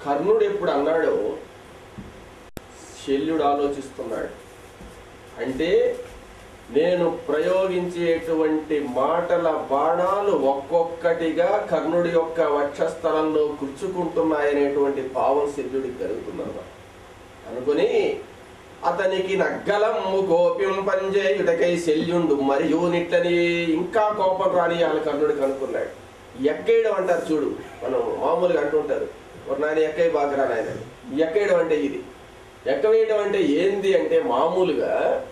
కర్ణుడు ఎప్పుడు అన్నాడో శల్యుడు ఆలోచిస్తున్నాడు అంటే నేను ప్రయోగించేటువంటి మాటల బాణాలు ఒక్కొక్కటిగా కర్ణుడి యొక్క వక్షస్థలంలో గుచ్చుకుంటున్నాయనేటువంటి భావం శల్యుడికి కలుగుతున్నది అనుకుని అతనికి నగ్గలమ్ము కోప్యం పంజేయుటకై శల్యుండు మరియు నిట్లని ఇంకా కోపం రానియాలి కర్ణుడికి అనుకున్నాడు ఎక్కేయడం అంటారు చూడు మనం మామూలుగా అంటుంటారు ఒక నాయన ఎక్కయ్య బాగా నాయన ఎక్కేయడం అంటే ఇది ఎక్కవేయడం అంటే ఏంది అంటే మామూలుగా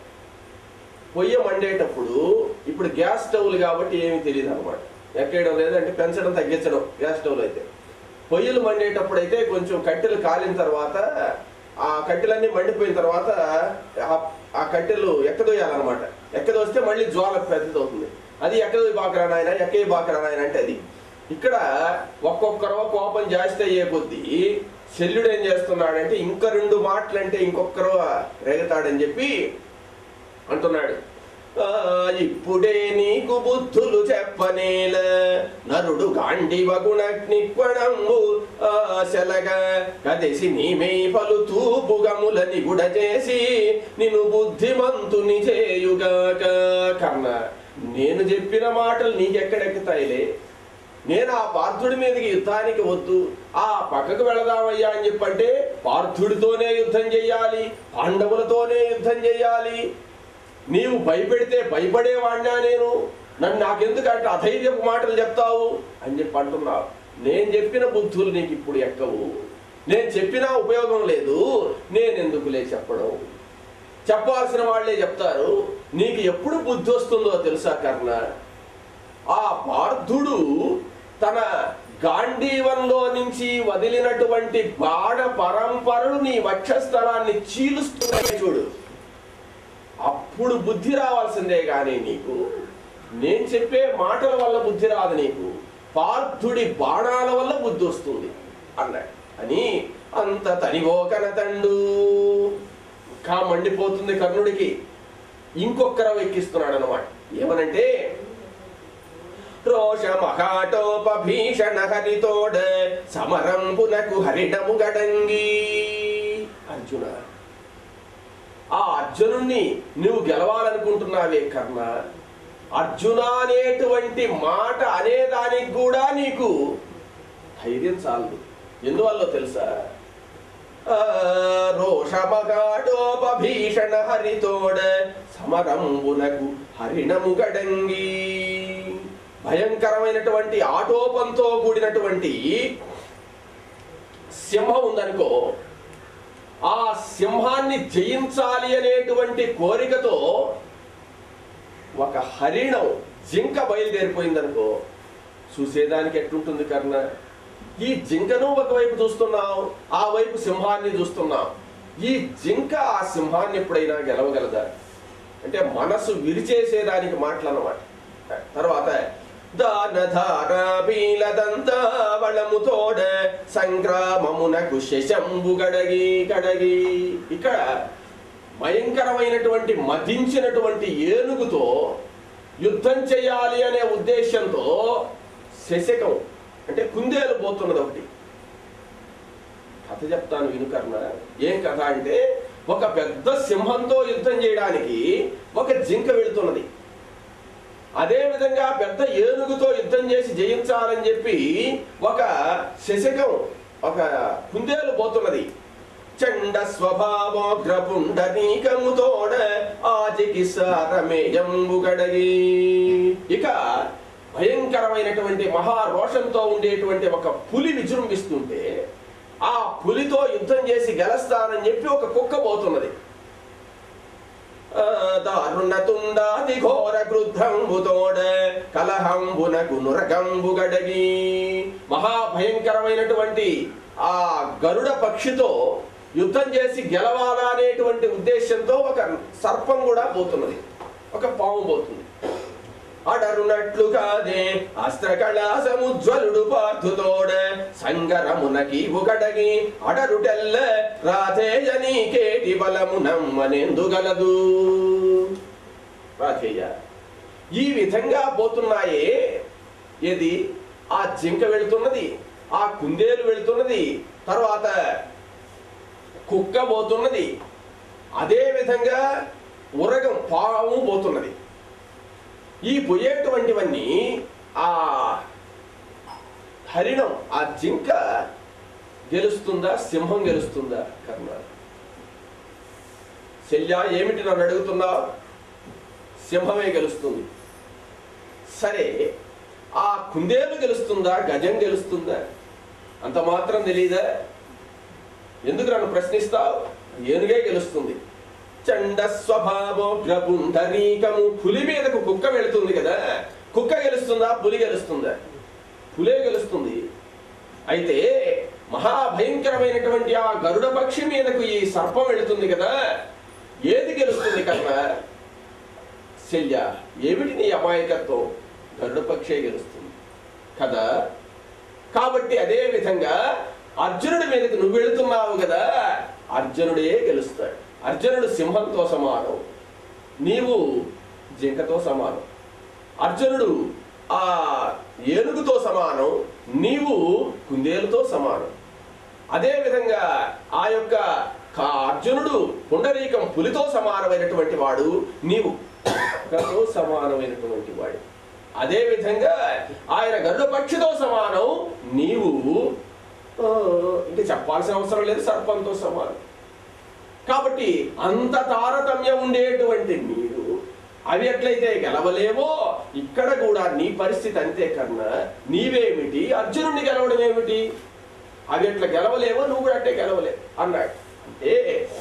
పొయ్యి మండేటప్పుడు ఇప్పుడు గ్యాస్ స్టవ్లు కాబట్టి ఏమీ తెలియదు అనమాట ఎక్కేయడం లేదంటే పెంచడం తగ్గించడం గ్యాస్ స్టవ్లు అయితే పొయ్యిలు మండేటప్పుడు అయితే కొంచెం కట్టెలు కాలిన తర్వాత ఆ కట్టెలన్నీ మండిపోయిన తర్వాత ఆ- ఆ కట్టెలు ఎక్కదోయాలన్నమాట ఎక్కదోస్తే మళ్ళీ జ్వాల పెద్దదవుతుంది అది ఎక్కదోయి బాకరా నాయన ఎక్కే బాకరా నాయన అంటే అది ఇక్కడ ఒక్కొక్కరో కోపం జాస్తి అయ్యే కొద్దీ శల్యుడు ఏం చేస్తున్నాడంటే ఇంకా రెండు మాటలు అంటే ఇంకొకరు రేగుతాడని చెప్పి అంటున్నాడు "ఆ, ఇప్పుడే నీకు బుద్ధులు చెప్పనేల నరుడు గాండివ గుణగ్నిక్వణంబు ఆశలగా కదసి నీమై పలు తూపుగముల నిగుడ చేసి నిన్ను బుద్ధిమంతుని చేయుగాక కర్ణ నేను చెప్పిన మాటలు నీకెక్కడెక్కుతాయిలే నేను ఆ పార్థుడి మీదకి యుద్ధానికి వద్దు ఆ పక్కకు వెళదామయ్యా అని చెప్పంటే పార్థుడితోనే యుద్ధం చెయ్యాలి పాండవులతోనే యుద్ధం చెయ్యాలి నీవు భయపెడితే భయపడేవాడినా నేను నన్ను నాకెందుకంటే అధైర్యపు మాటలు చెప్తావు అని చెప్పి అంటున్నావు నేను చెప్పిన బుద్ధులు నీకు ఇప్పుడు ఎక్కవు నేను చెప్పినా ఉపయోగం లేదు నేను ఎందుకులే చెప్పడం చెప్పాల్సిన వాళ్ళే చెప్తారు నీకు ఎప్పుడు బుద్ధి వస్తుందో తెలుసా కర్ణ ఆ పార్థుడు తన గాంధీవంలో నుంచి వదిలినటువంటి బాణ పరంపరలు నీ వక్షస్థలాన్ని చీలుస్తున్నాయి చూడు అప్పుడు బుద్ధి రావాల్సిందే కానీ నీకు నేను చెప్పే మాటల వల్ల బుద్ధి రాదు నీకు పార్థుడి బాణాల వల్ల బుద్ధి వస్తుంది అన్నాడు అని అంత తనివోకన తండు కా మండిపోతుంది కర్ణుడికి ఇంకొకరు ఎక్కిస్తున్నాడు అనమాట ఏమనంటే రోష మహాటోపభీషణ హరితోడ సమరంపునకు హరిణము గడంగి అర్జున ఆ అర్జునుణ్ణి నువ్వు గెలవాలనుకుంటున్నావే కర్ణ అర్జున అనేటువంటి మాట అనేదానికి కూడా నీకు ధైర్యం చాలదు ఎందువల్ల తెలుసా ఆ, రోషమగాడోపభీషణ హరితోడ సమరంబునకు హరిణము గడంగి భయంకరమైనటువంటి ఆటోపంతో కూడినటువంటి సింహం ఉందనుకో ఆ సింహాన్ని జయించాలి అనేటువంటి కోరికతో ఒక హరిణం జింక బయలుదేరిపోయిందనుకో చూసేదానికి ఎట్లుంటుంది కర్ణ ఈ జింకను ఒకవైపు చూస్తున్నావు ఆ వైపు సింహాన్ని చూస్తున్నావు ఈ జింక ఆ సింహాన్ని ఎప్పుడైనా గెలవగలదా అంటే మనసు విరిచేసేదానికి మాటలన్నమాట తర్వాత దానధారాబీలదంతావళముతోడ సంగ్రామమునకు శశంబు గడగి కడగి ఇక్కడ భయంకరమైనటువంటి మదించినటువంటి ఏనుగుతో యుద్ధం చేయాలి అనే ఉద్దేశంతో శశకం అంటే కుందేలు పోతున్నది ఒకటి కథ చెప్తాను వినుకర్ణ ఏం కథ అంటే ఒక పెద్ద సింహంతో యుద్ధం చేయడానికి ఒక జింక వెళుతున్నది అదే విధంగా పెద్ద ఏనుగుతో యుద్ధం చేసి జయించాలని చెప్పి ఒక శశకం ఒక కుందేలు పోతున్నది చండ స్వభావోగ్రపుండనీకముతోడ ఆజికి సారమేయంబు గడగి ఇక భయంకరమైనటువంటి మహారోషంతో ఉండేటువంటి ఒక పులి విజృంభిస్తుంటే ఆ పులితో యుద్ధం చేసి గెలుస్తానని చెప్పి ఒక కుక్క పోతున్నది దారుణతుండాది ఘోర క్రుద్ధంబుతోడ కలహంబునకు నురగంబు గడగి మహాభయంకరమైనటువంటి ఆ గరుడ పక్షితో యుద్ధం చేసి గెలవాలా అనేటువంటి ఉద్దేశంతో ఒక సర్పం కూడా పోతున్నది ఒక పాము పోతుంది అడరునట్లు కాదే అస్త్రకళా సముజ్వలుడు పార్థుతోడ సంగరమునకి ఉగడగి అడరుటెల్ల రాధేయ నీకేటి బలమునమ్మనెందుగలదు రాధేయ ఈ విధంగా పోతున్నాయే ఏది ఆ జింక వెళుతున్నది ఆ కుందేలు వెళుతున్నది తర్వాత కుక్క పోతున్నది అదే విధంగా ఉరగం పాము పోతున్నది ఈ పోయేటువంటివన్నీ ఆ హరిణం ఆ జింక గెలుస్తుందా సింహం గెలుస్తుందా కర్ణ శల్య ఏమిటి నన్ను అడుగుతున్నావు సింహమే గెలుస్తుంది సరే ఆ కుందేలు గెలుస్తుందా గజం గెలుస్తుందా అంత మాత్రం తెలీదా ఎందుకు నన్ను ప్రశ్నిస్తావు ఏనుగే గెలుస్తుంది చండ స్వభావోగ్రపుండరీకము పులి మీదకు కుక్క వెళుతుంది కదా కుక్క గెలుస్తుందా పులి గెలుస్తుందా పులే గెలుస్తుంది అయితే మహాభయంకరమైనటువంటి ఆ గరుడ పక్షి మీదకు ఈ సర్పం వెళుతుంది కదా ఏది గెలుస్తుంది కన్నా శల్య ఏమిటి నీ అమాయకత్వం గరుడ పక్షే గెలుస్తుంది కదా కాబట్టి అదే విధంగా అర్జునుడి మీదకి నువ్వు వెళుతున్నావు కదా అర్జునుడే గెలుస్తాడు అర్జునుడు సింహంతో సమానం నీవు జింకతో సమానం అర్జునుడు ఆ ఏనుగుతో సమానం నీవు కుందేలుతో సమానం అదే విధంగా ఆ యొక్క క- అర్జునుడు పుండరీకం పులితో సమానమైనటువంటి వాడు నీవు కుక్కతో సమానమైనటువంటి వాడు అదే విధంగా ఆయన గరుడ పక్షితో సమానం నీవు ఆ, ఇంకా చెప్పాల్సిన అవసరం లేదు సర్పంతో సమానం కాబట్టి అంత తారతమ్యం ఉండేటువంటి మీరు అవి ఎట్లయితే గెలవలేవో ఇక్కడ కూడా నీ పరిస్థితి అంతే కన్నా నీవేమిటి అర్జునుడిని గెలవడం ఏమిటి అవి ఎట్లా గెలవలేవో నువ్వు కూడా అట్టే గెలవలేవు అన్నాడు అంటే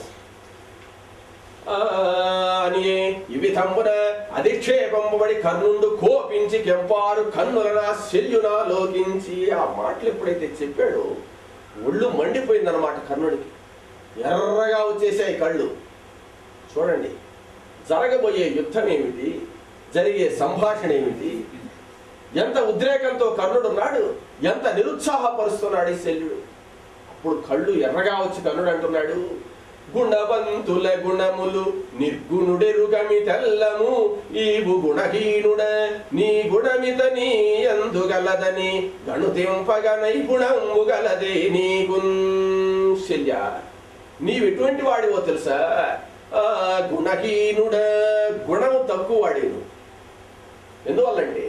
ఆ, అని ఈ విధంబున అధిక్షేపంబడి కర్ణుండు కోపించి కెంపారు కన్నులన శల్యున లోకించి ఆ మాటలు ఎప్పుడైతే చెప్పాడో ఒళ్ళు మండిపోయిందన్నమాట కర్ణుడికి ఎర్రగా వచ్చేసాయి కళ్ళు చూడండి జరగబోయే యుద్ధం ఏమిటి జరిగే సంభాషణ ఏమిటి ఎంత ఉద్రేకంతో కర్ణుడున్నాడు ఎంత నిరుత్సాహపరుస్తున్నాడు ఈ శల్యుడు అప్పుడు కళ్ళు ఎర్రగా వచ్చి కర్ణుడు అంటున్నాడు గుణవంతుల గుణములు నిర్గుణుడెరుగమి తెల్లము ఈవు గుణహీనుడ నీ గుణమిత నీ ఎందుగలదని గణుతింపగ నైపుణము గలదే నీకు శల్య నీవెటువంటి వాడివో తెలుసా ఆ గుణహీనుడ గుణము తక్కువ వాడిను ఎందువల్లంటే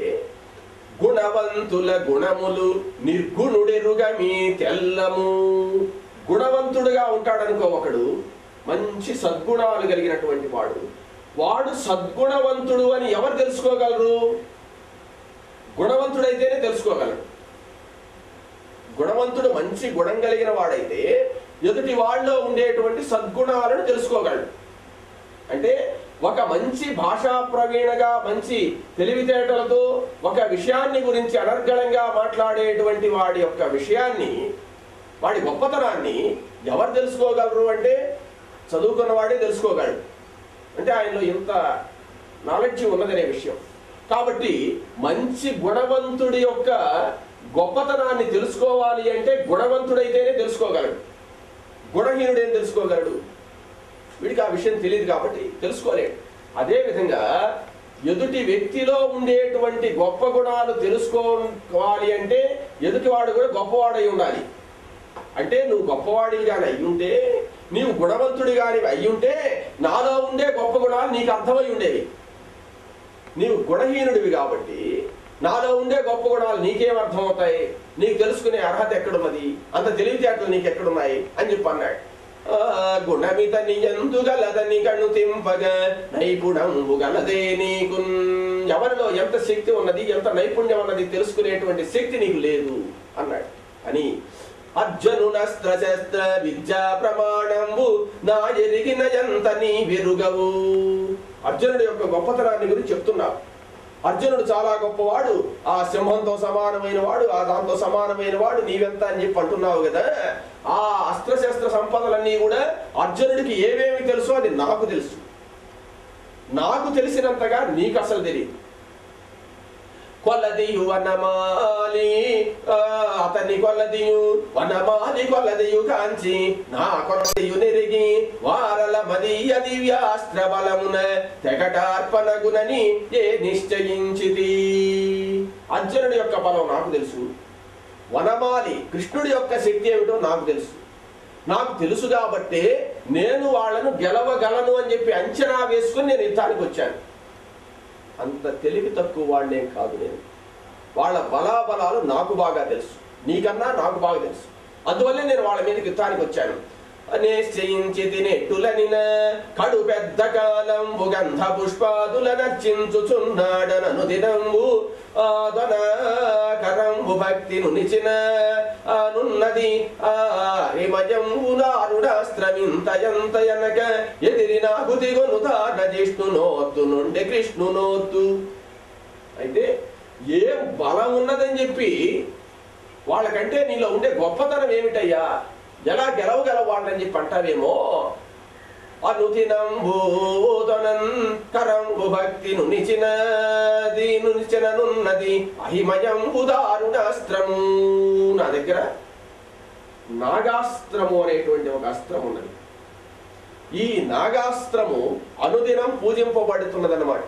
గుణవంతుల గుణములు నిర్గుణుడెరుగా మీ తెల్లము గుణవంతుడుగా ఉంటాడనుకో ఒకడు మంచి సద్గుణాలు కలిగినటువంటి వాడు వాడు సద్గుణవంతుడు అని ఎవరు తెలుసుకోగలరు గుణవంతుడైతేనే తెలుసుకోగలడు గుణవంతుడు మంచి గుణం కలిగిన వాడైతే ఎదుటి వాళ్ళలో ఉండేటువంటి సద్గుణాలను తెలుసుకోగలడు అంటే ఒక మంచి భాషా ప్రవీణగా మంచి తెలివితేటలతో ఒక విషయాన్ని గురించి అనర్గళంగా మాట్లాడేటువంటి వాడి యొక్క విషయాన్ని వాడి గొప్పతనాన్ని ఎవరు తెలుసుకోగలరు అంటే చదువుకున్న వాడే తెలుసుకోగలడు అంటే ఆయనలో ఇంత నాలెడ్జ్ ఉన్నదనే విషయం కాబట్టి మంచి గుణవంతుడి యొక్క గొప్పతనాన్ని తెలుసుకోవాలి అంటే గుణవంతుడైతేనే తెలుసుకోగలడు గుణహీనుడేం తెలుసుకోగలడు వీడికి ఆ విషయం తెలియదు కాబట్టి తెలుసుకోలేడు అదే విధంగా ఎదుటి వ్యక్తిలో ఉండేటువంటి గొప్ప గుణాలు తెలుసుకోవాలి అంటే ఎదుటివాడు కూడా గొప్పవాడై ఉండాలి అంటే నువ్వు గొప్పవాడివి కానీ అయ్యుంటే నీవు గుణవంతుడి కానీ అయ్యుంటే నాలో ఉండే గొప్ప గుణాలు నీకు అర్థమై ఉండేవి నీవు గుణహీనుడివి కాబట్టి నాలో ఉండే గొప్ప గుణాలు నీకేం అర్థమవుతాయి నీకు తెలుసుకునే అర్హత ఎక్కడున్నది అంత తెలివితేటలు నీకు ఎక్కడున్నాయి అని చెప్పి అన్నాడు ఆ, గుణమిత నియందుగలదని కను తింపగ నైపుణంబు గలదే నీకు ఎవరిలో ఎంత శక్తి ఉన్నది ఎంత నైపుణ్యం ఉన్నది తెలుసుకునేటువంటి శక్తి నీకు లేదు అన్నాడు అని అర్జునునస్త్ర శస్త్ర విద్యా ప్రమాణంబు నా ఎరిగిన ఎంత నీ వెరుగవు అర్జునుడి యొక్క గొప్పతనాన్ని గురించి చెప్తున్నావు అర్జునుడు చాలా గొప్పవాడు ఆ సింహంతో సమానమైన వాడు ఆ దాంతో సమానమైన వాడు నీవెంత అని చెప్పి అంటున్నావు కదా ఆ అస్త్రశస్త్ర సంపదలన్నీ కూడా అర్జునుడికి ఏమేమి తెలుసో అది నాకు తెలుసు నాకు తెలిసినంతగా నీకు అసలు తెలియదు కొలదియు వనమాలి ఆ, అతని కొలదియు వనమాలి కొలదియు కాంచి నా కొలదియు నెరిగి వారల మదీయ దివ్యాస్త్ర బలమున తెగటార్పణగునని ఏ నిశ్చయించిది అర్జునుడి యొక్క బలం నాకు తెలుసు వనమాలి కృష్ణుడి యొక్క శక్తి ఏమిటో నాకు తెలుసు నాకు తెలుసు కాబట్టే నేను వాళ్ళను గెలవగలను అని చెప్పి అంచనా వేసుకుని నేను యుద్ధానికి వచ్చాను అంత తెలివి తక్కువ వాడినేం కాదు నేను వాళ్ళ బలాబలాలు నాకు బాగా తెలుసు నీకన్నా నాకు బాగా తెలుసు అందువల్లే నేను వాళ్ళ మీదకి యుద్ధానికి వచ్చాను నిశ్చయించి తినెట్టులనిన కడు పెద్ద కాలంబు గంధ పుష్పాదుల నర్చించుచున్నాడనను దినంబు ఆదన కరంబు భక్తి నునిచిన అనున్నది ఆ హిమయంబు నారుడాస్త్రమింతయంత ఎనక ఎదిరి నాకు దిగును దాన జిష్ణు నోత్తు నుండి కృష్ణు నోత్తు అయితే ఏం బలం ఉన్నదని చెప్పి వాళ్ళకంటే నీలో ఉండే గొప్పతనం ఏమిటయ్యా ఎలా గెలవగలవు వాళ్ళని చెప్పి అంటావేమో అనుదినంబూదనన్ కరంబు భక్తి నునిచినది నునిచిననున్నది అహిమయంబు దారుణాస్త్రము నా దగ్గర నాగాస్త్రము అనేటువంటి ఒక అస్త్రం ఉన్నది ఈ నాగాస్త్రము అనుదినం పూజింపబడుతున్నదన్నమాట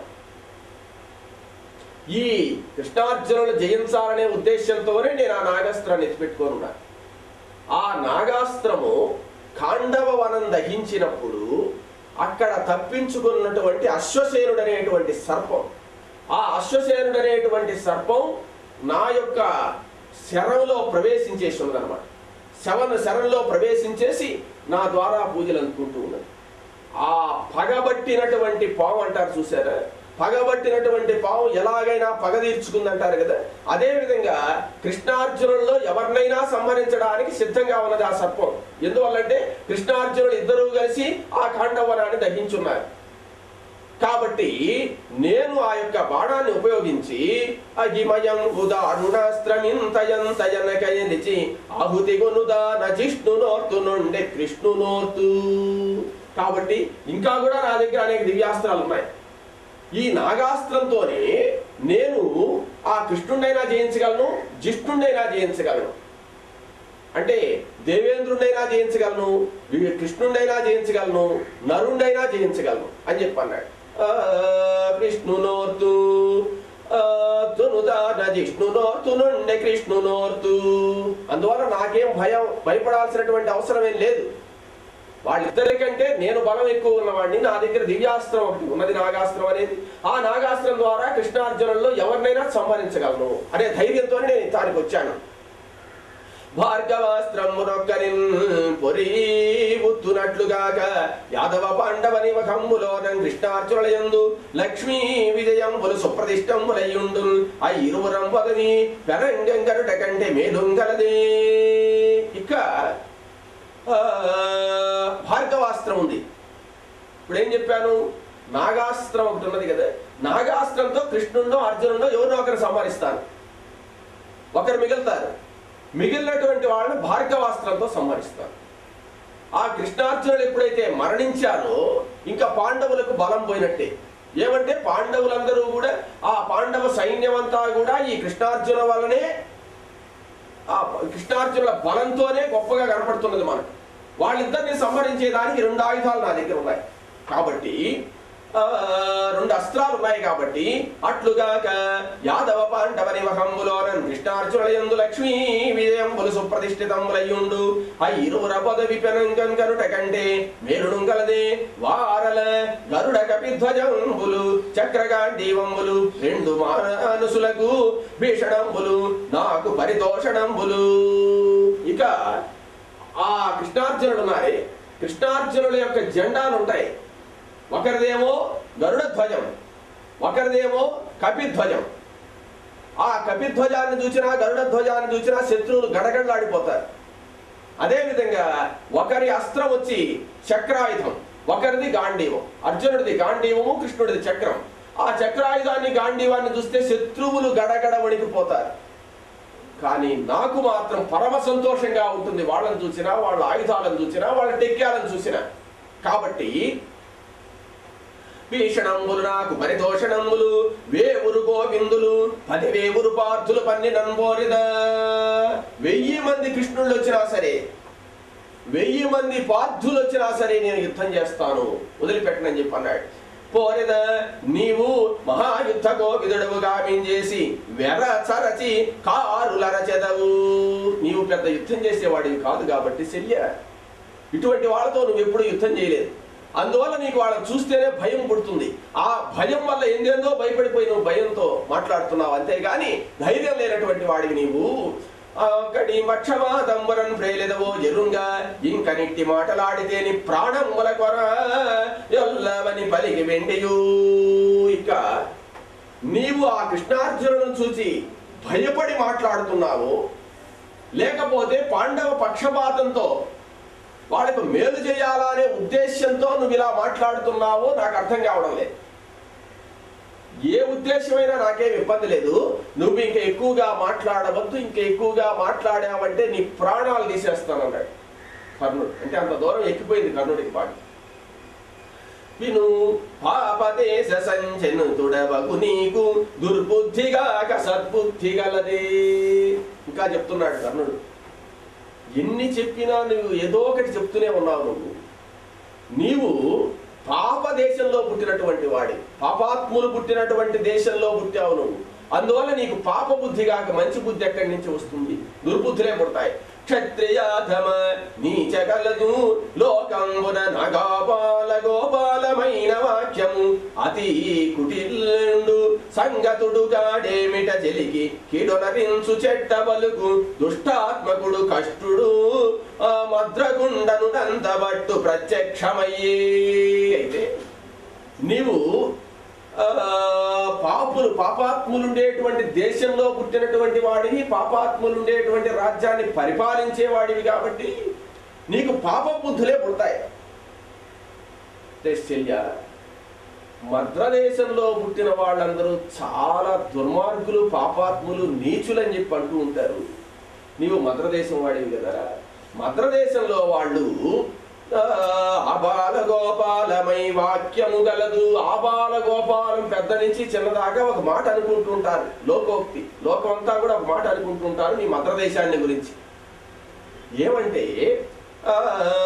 ఈ కృష్ణార్జునులు జయించాలనే ఉద్దేశంతోనే నేను ఆ నాగాస్త్రాన్ని ఎత్తిపెట్టుకొని ఉన్నాను ఆ నాగాస్త్రము ఖాండవ వనం దహించినప్పుడు అక్కడ తప్పించుకున్నటువంటి అశ్వసేనుడు అనేటువంటి సర్పం ఆ అశ్వసేనుడు అనేటువంటి సర్పం నా యొక్క శరంలో ప్రవేశించేసి ఉన్నదన్నమాట శవను శరంలో ప్రవేశించేసి నా ద్వారా పూజలు అందుకుంటూ ఉన్నది ఆ పగబట్టినటువంటి పాము అంటారు చూసారా పగబట్టినటువంటి పాము ఎలాగైనా పగ తీర్చుకుందంటారు కదా అదే విధంగా కృష్ణార్జునుల్లో ఎవరినైనా సంహరించడానికి సిద్ధంగా ఉన్నది ఆ సర్పం ఎందువల్లంటే కృష్ణార్జునులు ఇద్దరూ కలిసి ఆ కాండవనాన్ని దహించున్నారు కాబట్టి నేను ఆ యొక్క బాణాన్ని ఉపయోగించి అగిమయం ఉదారుణాస్త్రమింతయంతయనకయనిచి ఆహుతి గొనుదా నజిష్ణు నోర్తు నుండి కృష్ణు నోర్తు కాబట్టి ఇంకా కూడా నా దగ్గర అనేక దివ్యాస్త్రాలు ఉన్నాయి ఈ నాగాస్త్రంతోనే నేను ఆ కృష్ణుడైనా జయించగలను జిష్ణుడైనా జయించగలను అంటే దేవేంద్రుడైనా జయించగలను వి- కృష్ణుడైనా జయించగలను నరుండైనా జయించగలను అని చెప్పి అన్నాడు ఆ, కృష్ణునోర్తు ఆ, తునుదాన జిష్ణునోర్తు నుండి కృష్ణునోర్తు అందువల్ల నాకేం భయం భయపడాల్సినటువంటి అవసరం ఏం లేదు వాళ్ళిద్దరికంటే నేను బలం ఎక్కువ ఉన్నవాడిని నా దగ్గర దివ్యాస్త్రం ఒకటి ఉన్నది నాగాస్త్రం అనేది ఆ నాగాస్త్రం ద్వారా కృష్ణార్జునుల్లో ఎవరినైనా సంహరించగలను అనే ధైర్యంతో నేను తానికి వచ్చాను భార్గవాస్త్రమునొక్కని పొరి బుద్ధునట్లుగాక యాదవ పాండవని ముఖంబులోనం కృష్ణార్జునయందు లక్ష్మీ విజయంబులు సుప్రతిష్టంబులయ్యుండు ఆ ఇరువురం పదవి పెరంగంగరుట కంటే మేలుంగలదే ఇక ఆ, భార్గవాస్త్రం ఉంది ఇప్పుడు ఏం చెప్పాను నాగాస్త్రం ఒకటి ఉన్నది కదా నాగాస్త్రంతో కృష్ణుండో అర్జునుడో ఎవరినో ఒకరు సంహరిస్తాను ఒకరు మిగులుతారు మిగిలినటువంటి వాళ్ళని భార్గవాస్త్రంతో సంహరిస్తారు ఆ కృష్ణార్జునుడు ఎప్పుడైతే మరణించారో ఇంకా పాండవులకు బలం పోయినట్టే ఏమంటే పాండవులందరూ కూడా ఆ పాండవ సైన్యం అంతా కూడా ఈ కృష్ణార్జున వల్లనే ఆ కృష్ణార్జునుల బలంతోనే గొప్పగా కనపడుతున్నది మనకు వాళ్ళిద్దరిని సంహరించేదానికి రెండు ఆయుధాలు నా దగ్గర ఉన్నాయి కాబట్టి ఆ, రెండు అస్త్రాలు ఉన్నాయి కాబట్టి అట్లుగాక యాదవ పాండవ నివహంబులోనన్ కృష్ణార్జునయందు లక్ష్మీ విజయంబులు సుప్రతిష్ఠితంబులయ్యుండు ఆ ఇరువుర పదవి పెనంకం కనుట కంటే మేలుడు గలదే వారల గరుడ కపిధ్వజంబులు చక్రగాండీవంబులు రెండు మానసులకు భీషణంబులు నాకు పరితోషణంబులు ఇక ఆ కృష్ణార్జునుడు ఉన్నారే కృష్ణార్జునుల యొక్క జెండాలు ఉంటాయి ఒకరిదేమో గరుడ ధ్వజం ఒకరిదేమో కపిధ్వజం ఆ కపిధ్వజాన్ని చూసినా గరుడ ధ్వజాన్ని చూసినా శత్రువులు గడగడలాడిపోతారు అదేవిధంగా ఒకరి అస్త్రం వచ్చి చక్రాయుధం ఒకరిది గాంధీవం అర్జునుడిది గాంధీవము కృష్ణుడిది చక్రం ఆ చక్రాయుధాన్ని గాంధీవాన్ని చూస్తే శత్రువులు గడగడ వణికిపోతారు కానీ నాకు మాత్రం పరమ సంతోషంగా ఉంటుంది వాళ్ళని చూసినా వాళ్ళ ఆయుధాలను చూసినా వాళ్ళ టెక్యాలను చూసినా కాబట్టి భీషణంబులు నాకు పరితోషణంబులు వేవురు గోవిందులు పది వేవురు పార్థులు పన్నెండోరిద వెయ్యి మంది కృష్ణుళ్ళు వచ్చినా సరే వెయ్యి మంది పార్థులు వచ్చినా సరే నేను యుద్ధం చేస్తాను వదిలిపెట్టనని చెప్పి అన్నాడు పోరెద నీవు మహాయుద్ధ కోవిదుడవు గామించేసి వెర చరచి కారులర చెదవు నీవు పెద్ద యుద్ధం చేసేవాడివి కాదు కాబట్టి శల్య ఇటువంటి వాళ్ళతో నువ్వు ఎప్పుడు యుద్ధం చేయలేదు అందువల్ల నీకు వాళ్ళని చూస్తేనే భయం పుడుతుంది ఆ భయం వల్ల ఏందేందో భయపడిపోయి నువ్వు భయంతో మాట్లాడుతున్నావు అంతేగాని ధైర్యం లేనటువంటి వాడివి నీవు అక్కడి పక్షమాతంబరం ప్రేలెదవో ఎరుంగా ఇంక నిట్టి మాటలాడితే నీ ప్రాణం కొర ఎల్లవని పలికి వెండియు ఇక నీవు ఆ కృష్ణార్జునులను చూసి భయపడి మాట్లాడుతున్నావు లేకపోతే పాండవ పక్షపాతంతో వాళ్ళకు మేలు చేయాలా అనే ఉద్దేశంతో నువ్వు ఇలా మాట్లాడుతున్నావో నాకు అర్థం కావడం లేదు ఏ ఉద్దేశమైనా నాకేం ఇబ్బంది లేదు నువ్వు ఇంకా ఎక్కువగా మాట్లాడవద్దు ఇంకా ఎక్కువగా మాట్లాడావంటే నీ ప్రాణాలు తీసేస్తానన్నాడు కర్ణుడు అంటే అంత దూరం ఎక్కిపోయింది కర్ణుడికి పాటి విను పాపదేశ సంచనుతుడవగు నీకు దుర్బుద్ధిగాక సద్బుద్ధి గలదే ఇంకా చెప్తున్నాడు కర్ణుడు ఎన్ని చెప్పినా నువ్వు ఏదో ఒకటి చెప్తూనే ఉన్నావు నువ్వు నీవు పాప దేశంలో పుట్టినటువంటి వాడి పాపాత్ములు పుట్టినటువంటి దేశంలో పుట్టావు నువ్వు అందువల్ల నీకు పాప బుద్ధి కాక మంచి బుద్ధి ఎక్కడి నుంచి వస్తుంది దుర్బుద్ధులే పుడతాయి క్షత్రియాధమ నీచ కలదు లోకంబున నగాపాల గోపాలమైన వాక్యము అతి కుటిల్లుండు సంగతుడు గాడేమిట చెలికి కిడొనరించు చెట్ట బలుకు దుష్టాత్మకుడు కష్టుడు ఆ మద్రగుండను నందబట్టు ప్రత్యక్షమయ్యే అయితే నీవు ఆ, పాపులు పాపాత్ములు ఉండేటువంటి దేశంలో పుట్టినటువంటి వాడివి పాపాత్ములు ఉండేటువంటి రాజ్యాన్ని పరిపాలించే వాడివి కాబట్టి నీకు పాప బుద్ధులే పుడతాయి శల్య మద్రదేశంలో పుట్టిన వాళ్ళందరూ చాలా దుర్మార్గులు పాపాత్ములు నీచులని చెప్పి అంటూ ఉంటారు నీవు మద్రదేశం వాడివి కదా మద్రదేశంలో వాళ్ళు ఆ, ఆబాల గోపాలమై వాక్యము గలదు ఆబాల గోపాలం పెద్ద నుంచి చిన్నదాకా ఒక మాట అనుకుంటుంటారు లోకోక్తి లోకమంతా కూడా ఒక మాట అనుకుంటుంటారు నీ మద్రదేశాన్ని గురించి ఏమంటే ఆ,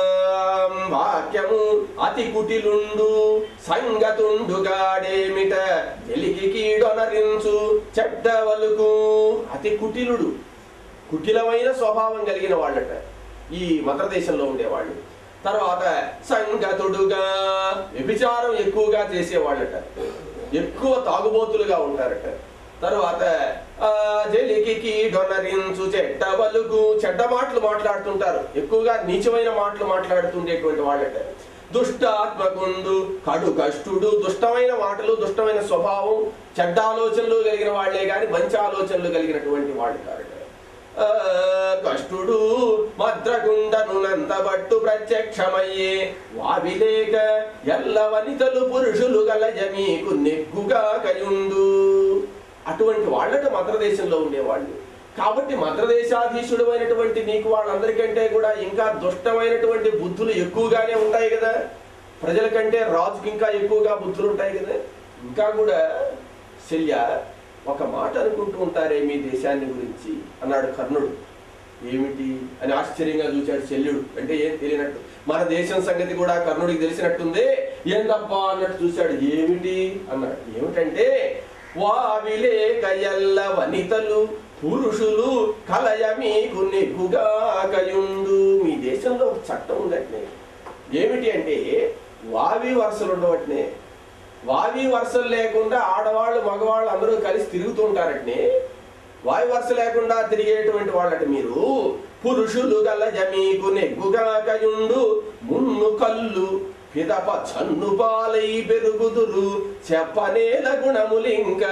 వాక్యము అతి కుటిలుండు సంగతుండుగాడేమిట వెలికి కీడొనరించు చెడ్డవలుకు అతి కుటిలుడు కుటిలమైన స్వభావం కలిగిన వాళ్ళట ఈ మద్రదేశంలో ఉండేవాళ్ళు తర్వాత సంగతుడుగా వ్యభిచారం ఎక్కువగా చేసేవాళ్ళట ఎక్కువ తాగుబోతులుగా ఉంటారట తర్వాత ఆ జలికి డొనరించు చెడ్డ వలుగు చెడ్డ మాటలు మాట్లాడుతుంటారు ఎక్కువగా నీచమైన మాటలు మాట్లాడుతుండేటువంటి వాళ్ళట దుష్టాత్మకుండు కడు కష్టుడు దుష్టమైన మాటలు దుష్టమైన స్వభావం చెడ్డ ఆలోచనలు కలిగిన వాళ్ళే గాని మంచి ఆలోచనలు కలిగినటువంటి వాళ్ళు కారట ఆ, కష్టుడు మద్రగుండను నంతబట్టు ప్రత్యక్షమయ్యే వావిలేక ఎల్ల వనితలు పురుషులు గలజ మీకు నెగ్గుగా కయుండు అటువంటి వాళ్ళట మద్రదేశంలో ఉండేవాళ్ళు కాబట్టి మద్రదేశాధీశుడు అయినటువంటి నీకు వాళ్ళందరికంటే కూడా ఇంకా దుష్టమైనటువంటి బుద్ధులు ఎక్కువగానే ఉంటాయి కదా ప్రజల కంటే రాజుకి ఇంకా ఎక్కువగా బుద్ధులు ఉంటాయి కదా ఇంకా కూడా శల్య ఒక మాట అనుకుంటూ ఉంటారే మీ దేశాన్ని గురించి అన్నాడు కర్ణుడు ఏమిటి అని ఆశ్చర్యంగా చూశాడు శల్యుడు అంటే ఏం తెలియనట్టు మన దేశం సంగతి కూడా కర్ణుడికి తెలిసినట్టుంది ఏందబ్బా అన్నట్టు చూశాడు ఏమిటి అన్నాడు ఏమిటంటే వావిలేక ఎల్ల వనితలు పురుషులు కలయ మీకు నెగ్గుగా కయుండు మీ దేశంలో ఒక చట్టం ఉందట్నే ఏమిటి అంటే వావి వరుసలు ఉండవట్నే వావి వరుసలు లేకుండా ఆడవాళ్ళు మగవాళ్ళు అందరూ కలిసి తిరుగుతుంటారట్నే వాయు వరుస లేకుండా తిరిగేటువంటి వాళ్ళట మీరు పురుషులు గల జమీకు నెగ్గుగా కయుండు మున్ను కళ్ళు పిదప చన్ను పాలై పెరుగుదురు చెప్పనేల గుణములింకా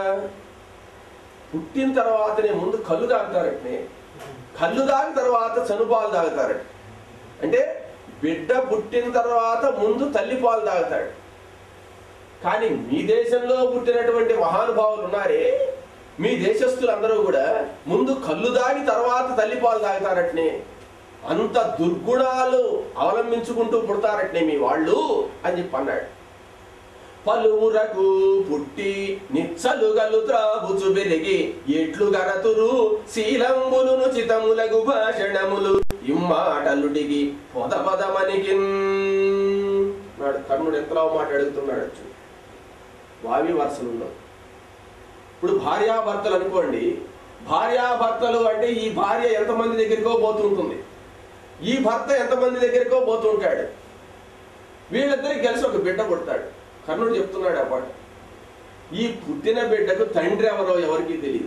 పుట్టిన తర్వాతనే ముందు కళ్ళు తాగుతారటనే కళ్ళు తాగిన తర్వాత చనుపాలు తాగుతారట అంటే బిడ్డ పుట్టిన తర్వాత ముందు తల్లి పాలు తాగుతాడు కానీ మీ దేశంలో పుట్టినటువంటి మహానుభావులు ఉన్నారే మీ దేశస్తులందరూ కూడా ముందు కళ్ళు దాగి తర్వాత తల్లి పాలు తాగుతారట్నే అంత దుర్గుణాలు అవలంబించుకుంటూ పుడతారట్నే మీ వాళ్ళు అని చెప్పి అన్నాడు పలువురకు పుట్టి నిచ్చలు గలు త్రాగుచు పెరిగి ఎట్లు గరతురు శీలంబులును చితములగు భాషణములు ఇమ్మాటలుడిగి పొద పదమనికి నాడు కర్ణుడు ఎంతలో మాట అడుగుతున్నాడు చూ. వావి వరుసలు ఉండవు ఇప్పుడు భార్యాభర్తలు అనుకోండి భార్యాభర్తలు అంటే ఈ భార్య ఎంతమంది దగ్గరికో పోతుంటుంది ఈ భర్త ఎంతమంది దగ్గరికో పోతుంటాడు వీళ్ళిద్దరికి కలిసి ఒక బిడ్డ పుడతాడు కర్ణుడు చెప్తున్నాడు ఆ పాట ఈ పుట్టిన బిడ్డకు తండ్రి ఎవరో ఎవరికీ తెలియదు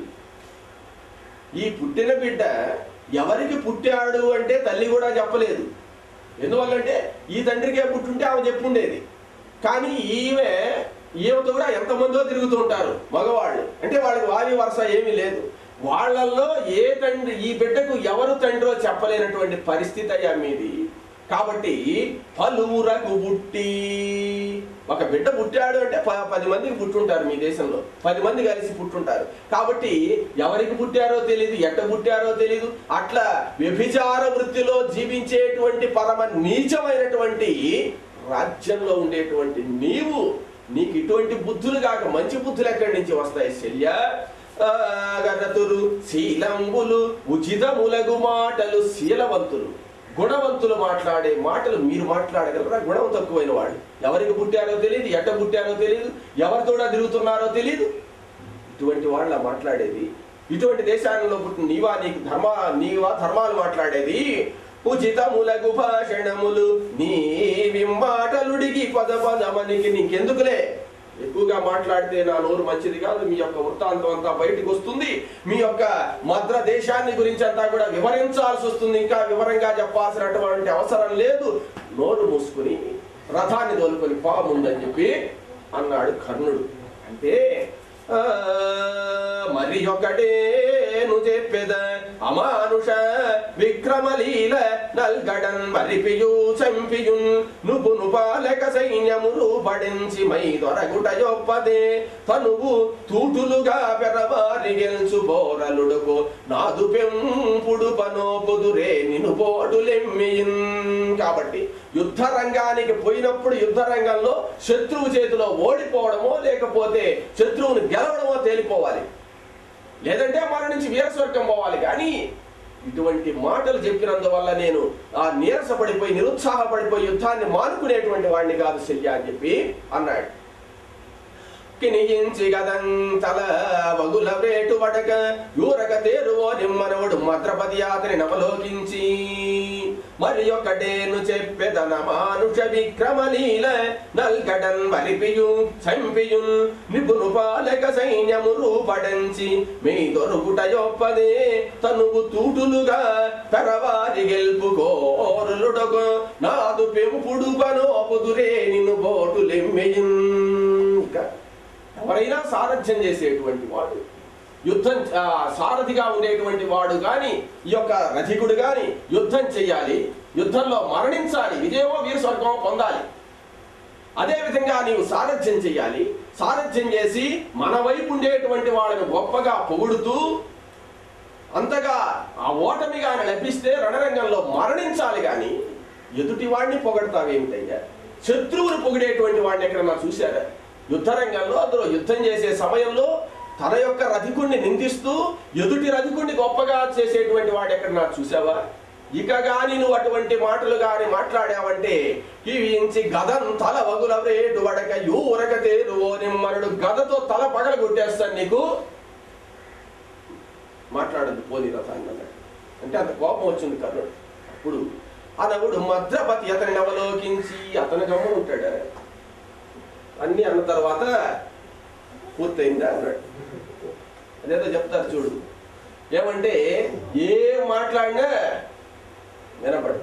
ఈ పుట్టిన బిడ్డ ఎవరికి పుట్టాడు అంటే తల్లి కూడా చెప్పలేదు ఎందువల్లంటే ఈ తండ్రికే పుట్టుంటే ఆమె చెప్పుండేది కానీ ఈమె ఈమెతో కూడా ఎంతమందో తిరుగుతూ ఉంటారు మగవాళ్ళు అంటే వాళ్ళకి వారి వరుస ఏమీ లేదు వాళ్ళల్లో ఏ తండ్రి ఈ బిడ్డకు ఎవరు తండ్రో చెప్పలేనటువంటి పరిస్థితి అయ్యా మీది కాబట్టి పలువురకు పుట్టి ఒక బిడ్డ పుట్టాడు అంటే ప- పది మందికి పుట్టుంటారు మీ దేశంలో పది మంది కలిసి పుట్టుంటారు కాబట్టి ఎవరికి పుట్టారో తెలియదు ఎట్ట పుట్టారో తెలియదు అట్లా వ్యభిచార వృత్తిలో జీవించేటువంటి పరమ నీచమైనటువంటి రాజ్యంలో ఉండేటువంటి నీవు నీకు ఇటువంటి బుద్ధులు కాక మంచి బుద్ధులు ఎక్కడి నుంచి వస్తాయి శల్య ఆ, గదతులు శీలంబులు ఉచితములగు మాటలు శీలవంతులు గుణవంతులు మాట్లాడే మాటలు మీరు మాట్లాడగలరా గుణం తక్కువైన వాళ్ళు ఎవరికి పుట్టారో తెలియదు ఎట్ట పుట్టారో తెలియదు ఎవరితో తిరుగుతున్నారో తెలియదు ఇటువంటి వాళ్ళ మాట్లాడేది ఇటువంటి దేశాలలో పుట్టిన నీవా నీకు ధర్మ నీవా ధర్మాలు మాట్లాడేది ఉచితములకు భాషణములు నీ మాటలుడికి పద పదమనికి నీకెందుకులే ఎక్కువగా మాట్లాడితే నా నోరు మంచిది కాదు మీ యొక్క వృత్తాంతం అంతా బయటకు వస్తుంది మీ యొక్క మద్ర దేశాన్ని గురించి అంతా కూడా వివరించాల్సి వస్తుంది ఇంకా వివరంగా చెప్పాల్సినటువంటి అవసరం లేదు నోరు మూసుకుని రథాన్ని తోలుకొని పా ముందని చెప్పి అన్నాడు కర్ణుడు అంటే ఆ, మరి ఒకటేను చెప్పెద అమానుష విక్రమలీల నల్గడన్ మరిపియు చంపియున్ నుపు నుపాలక సైన్యములు పడించి మై దొరగుట యొప్పదే తనువు తూటులుగా పెరవారి గెలుచు బోరలుడుకు నాదు పెంపుడు పనోపుదురే నిను పోటులెమ్మియిన్ కాబట్టి యుద్ధ రంగానికి పోయినప్పుడు యుద్ధ రంగంలో శత్రువు చేతిలో ఓడిపోవడమో లేకపోతే శత్రువుని గెలవడమో తేలిపోవాలి లేదంటే మన నుంచి వీరస్వర్గం పోవాలి కానీ ఇటువంటి మాటలు చెప్పినందువల్ల నేను ఆ నీరసపడిపోయి నిరుత్సాహపడిపోయి యుద్ధాన్ని మానుకునేటువంటి వాడిని కాదు శల్య అని చెప్పి అన్నాడు కినియించి గదం తల వగుల వేటు వడక యూరక తేరువో నిమ్మనవుడు మద్రపతి అతని నవలోకించి మరి ఒకటేను చెప్పెదన మానుష విక్రమలీల నల్గడన్ వలిపియు చంపియున్ నిపుణు పాలక సైన్యము రూపడంచి మీ దొరుకుట యొప్పదే తనువు తూటులుగా పెరవారి గెల్పుకోరులుడకు నాదు పెంపుడు పనోపుదురే నిన్ను బోటులెమ్మెయిన్ ఇక ఎవరైనా సారథ్యం చేసేటువంటి వాడు యుద్ధం ఆ, సారథిగా ఉండేటువంటి వాడు కానీ ఈ యొక్క రథికుడు కానీ యుద్ధం చేయాలి యుద్ధంలో మరణించాలి విజయమో వీర స్వర్గమో పొందాలి అదే విధంగా నీవు సారథ్యం చేయాలి సారథ్యం చేసి మన వైపు ఉండేటువంటి వాళ్ళని గొప్పగా పొగుడుతూ అంతగా ఆ ఓటమి కానీ లభిస్తే రణరంగంలో మరణించాలి కానీ ఎదుటి వాడిని పొగడతావేమిటయ్యా శత్రువుని పొగిడేటువంటి వాడిని ఎక్కడన్నా చూశారా యుద్ధ రంగంలో అందులో యుద్ధం చేసే సమయంలో తన యొక్క రధికుణ్ణి నిందిస్తూ ఎదుటి రధికుణ్ణి గొప్పగా చేసేటువంటి వాడు ఎక్కడన్నా చూసావా ఇక గాని నువ్వు అటువంటి మాటలు గాని మాట్లాడావంటే కివించి గదం తల వగుల రేటు వడక యూరక తేలువో నిమ్మనుడు గదతో తల పగల కొట్టేస్తాను నీకు మాట్లాడద్దు పోనీ రథాన్ని అన్నాడు అంటే అంత కోపం వచ్చింది కర్ణుడు అప్పుడు అనవుడు మద్రపతి అతని అవలోకించి అతని గమ్మ ఉంటాడు అన్ని అన్న తర్వాత పూర్తయిందా అన్నాడు అదేదో చెప్తారు చూడు ఏమంటే ఏం మాట్లాడినా వినపడు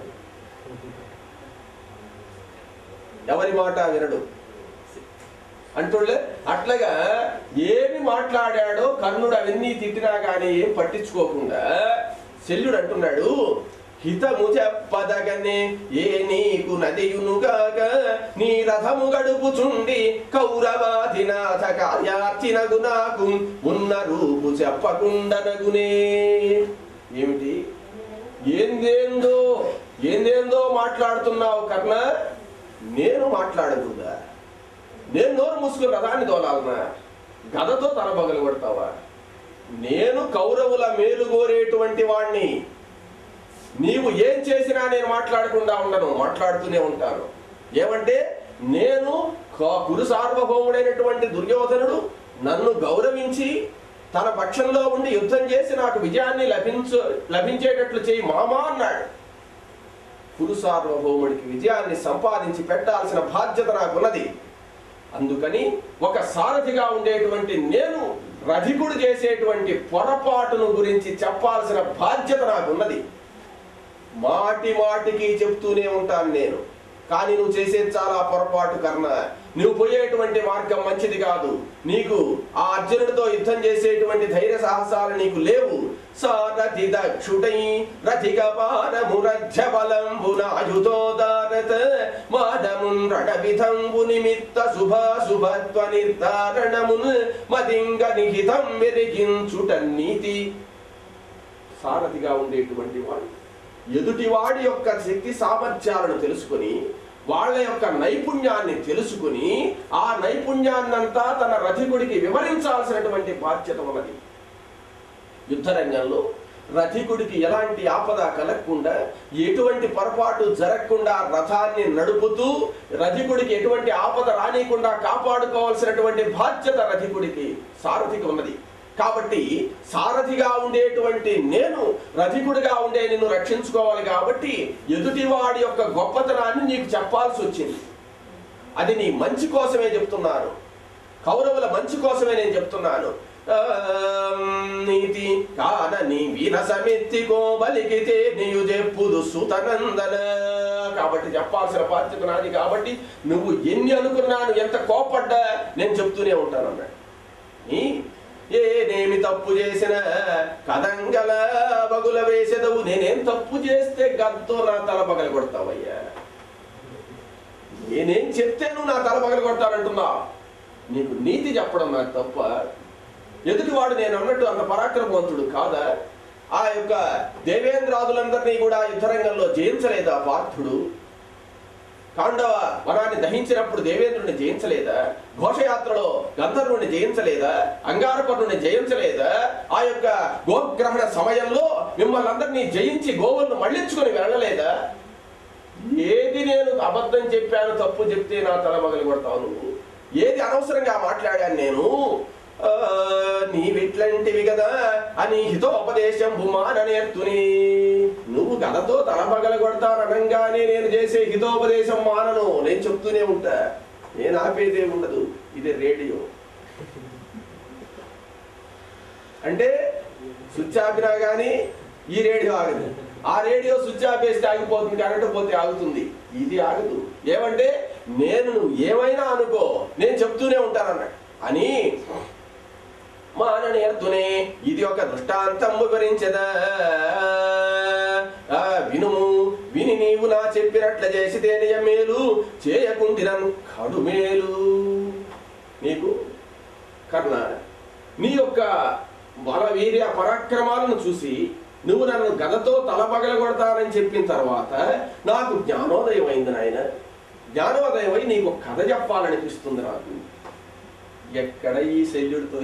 ఎవరి మాట వినడు అంటుళ్ళే అట్లాగా ఏమి మాట్లాడాడో కర్ణుడు అవన్నీ తిట్టినా కానీ ఏం పట్టించుకోకుండా శల్యుడు అంటున్నాడు హితము చెప్పదగనే ఏ నీకు నదియునుగాక నీ రథము గడుపుచుండి కౌరవాధినాథ కార్యార్థినగు నాకు ఉన్న రూపు చెప్పకుండనగునే ఏమిటి ఏందేందో ఏందేందో మాట్లాడుతున్నావు కర్ణ నేను మాట్లాడకూడదా నేను నోరు మూసుకుని రథాన్ని తోలాలనా గదతో తల పగలు కొడతావా నేను కౌరవుల మేలు కోరేటువంటి వాణ్ణి నీవు ఏం చేసినా నేను మాట్లాడకుండా ఉండను మాట్లాడుతూనే ఉంటాను ఏమంటే నేను క- కురు సార్వభౌముడైనటువంటి దుర్యోధనుడు నన్ను గౌరవించి తన పక్షంలో ఉండి యుద్ధం చేసి నాకు విజయాన్ని లభించు లభించేటట్లు చేయి మామా అన్నాడు కురు సార్వభౌముడికి విజయాన్ని సంపాదించి పెట్టాల్సిన బాధ్యత నాకున్నది అందుకని ఒక సారథిగా ఉండేటువంటి నేను రధికుడు చేసేటువంటి పొరపాటును గురించి చెప్పాల్సిన బాధ్యత నాకున్నది మాటి మాటికి చెప్తూనే ఉంటాను నేను కానీ నువ్వు చేసేది చాలా పొరపాటు కర్ణ నువ్వు పోయేటువంటి మార్గం మంచిది కాదు నీకు ఆ అర్జునుడితో యుద్ధం చేసేటువంటి ధైర్య సాహసాలు నీకు లేవు సారథి దక్షుడై రథిక పారమురధ్య బలంబునాయుధోదారత మాదమున్ రణవిధంబు నిమిత్త శుభాశుభత్వ నిర్ధారణమున్ మదింగ నిహితం వెరిగించుట నీతి సారథిగా ఉండేటువంటి వాడు ఎదుటివాడి యొక్క శక్తి సామర్థ్యాలను తెలుసుకొని వాళ్ళ యొక్క నైపుణ్యాన్ని తెలుసుకుని ఆ నైపుణ్యాన్నంతా తన రథికుడికి వివరించాల్సినటువంటి బాధ్యత ఉన్నది యుద్ధరంగంలో రథికుడికి ఎలాంటి ఆపద కలగకుండా ఎటువంటి పొరపాటు జరగకుండా రథాన్ని నడుపుతూ రథికుడికి ఎటువంటి ఆపద రానికుండా కాపాడుకోవాల్సినటువంటి బాధ్యత రథికుడికి సారథికి ఉన్నది కాబట్టి సారథిగా ఉండేటువంటి నేను రథికుడిగా ఉండే నిన్ను రక్షించుకోవాలి కాబట్టి ఎదుటివాడి యొక్క గొప్పతనాన్ని నీకు చెప్పాల్సి వచ్చింది అది నీ మంచి కోసమే చెప్తున్నాను కౌరవుల మంచి కోసమే నేను చెప్తున్నాను ఆం, నీతి కాన నీ వీర సమిత్తికో బలికితే నీయు చెప్పుదు సుతనందన కాబట్టి చెప్పాల్సిన బాధ్యత నాది కాబట్టి నువ్వు ఎన్ని అనుకున్నాను ఎంత కోపడ్డా నేను చెప్తూనే ఉంటాను అన్నాడు నీ ఏనేమి తప్పు చేసిన కదంగల బగుల వేసేదవు నేనేం తప్పు చేస్తే గద్దో నా తల పగల కొడతావయ్యా నేనేం చెప్తే నువ్వు నా తల పగల కొడతానంటున్నా నీకు నీతి చెప్పడం నాకు తప్ప ఎదుటివాడు నేను అన్నట్టు అంత పరాక్రమవంతుడు కాదా ఆ యొక్క దేవేంద్రాదులందరినీ కూడా యుద్ధరంగంలో జయించలేదా పార్థుడు కాండవ వనాన్ని దహించినప్పుడు దేవేంద్రుని జయించలేదా ఘోషయాత్రలో గంధర్వుని జయించలేదా అంగారపర్ణుని జయించలేదా ఆ యొక్క గోగ్రహణ సమయంలో మిమ్మల్ని అందరినీ జయించి గోవులను మళ్ళించుకొని వెళ్ళలేదా ఏది నేను అబద్ధం చెప్పాను తప్పు చెప్తే నా తల మగలు కొడతావు నువ్వు ఏది అనవసరంగా మాట్లాడాను నేను ఆ, నీవిట్లాంటివి కదా అని హితోపదేశం భూమాననేర్తుని నువ్వు గదతో తల పగల కొడతాననంగానే నేను చేసే హితోపదేశం మానను నేను చెప్తూనే ఉంటా నేను ఆపేదే ఉండదు ఇది రేడియో అంటే స్విచ్ ఆపినా కానీ ఈ రేడియో ఆగదు ఆ రేడియో స్విచ్ ఆపేస్తే ఆగిపోతుంది కరెంటు పోతే ఆగుతుంది ఇది ఆగదు ఏమంటే నేను నువ్వు ఏమైనా అనుకో నేను చెప్తూనే ఉంటానన్నాడు అని మాననేర్తునే ఇది ఒక దృష్టాంతం వివరించదా ఆ, వినుము విని నీవు నా చెప్పినట్ల చేసితేనే మేలు చేయకుంటినను కడు మేలు నీకు కర్ణ నీ యొక్క బల వీర్య పరాక్రమాలను చూసి నువ్వు నన్ను గదతో తలపగల కొడతానని చెప్పిన తర్వాత నాకు జ్ఞానోదయం అయింది నాయన జ్ఞానోదయం అయి నీకు ఒక కథ చెప్పాలనిపిస్తుంది నాకు ఎక్కడ ఈ శల్యుడితో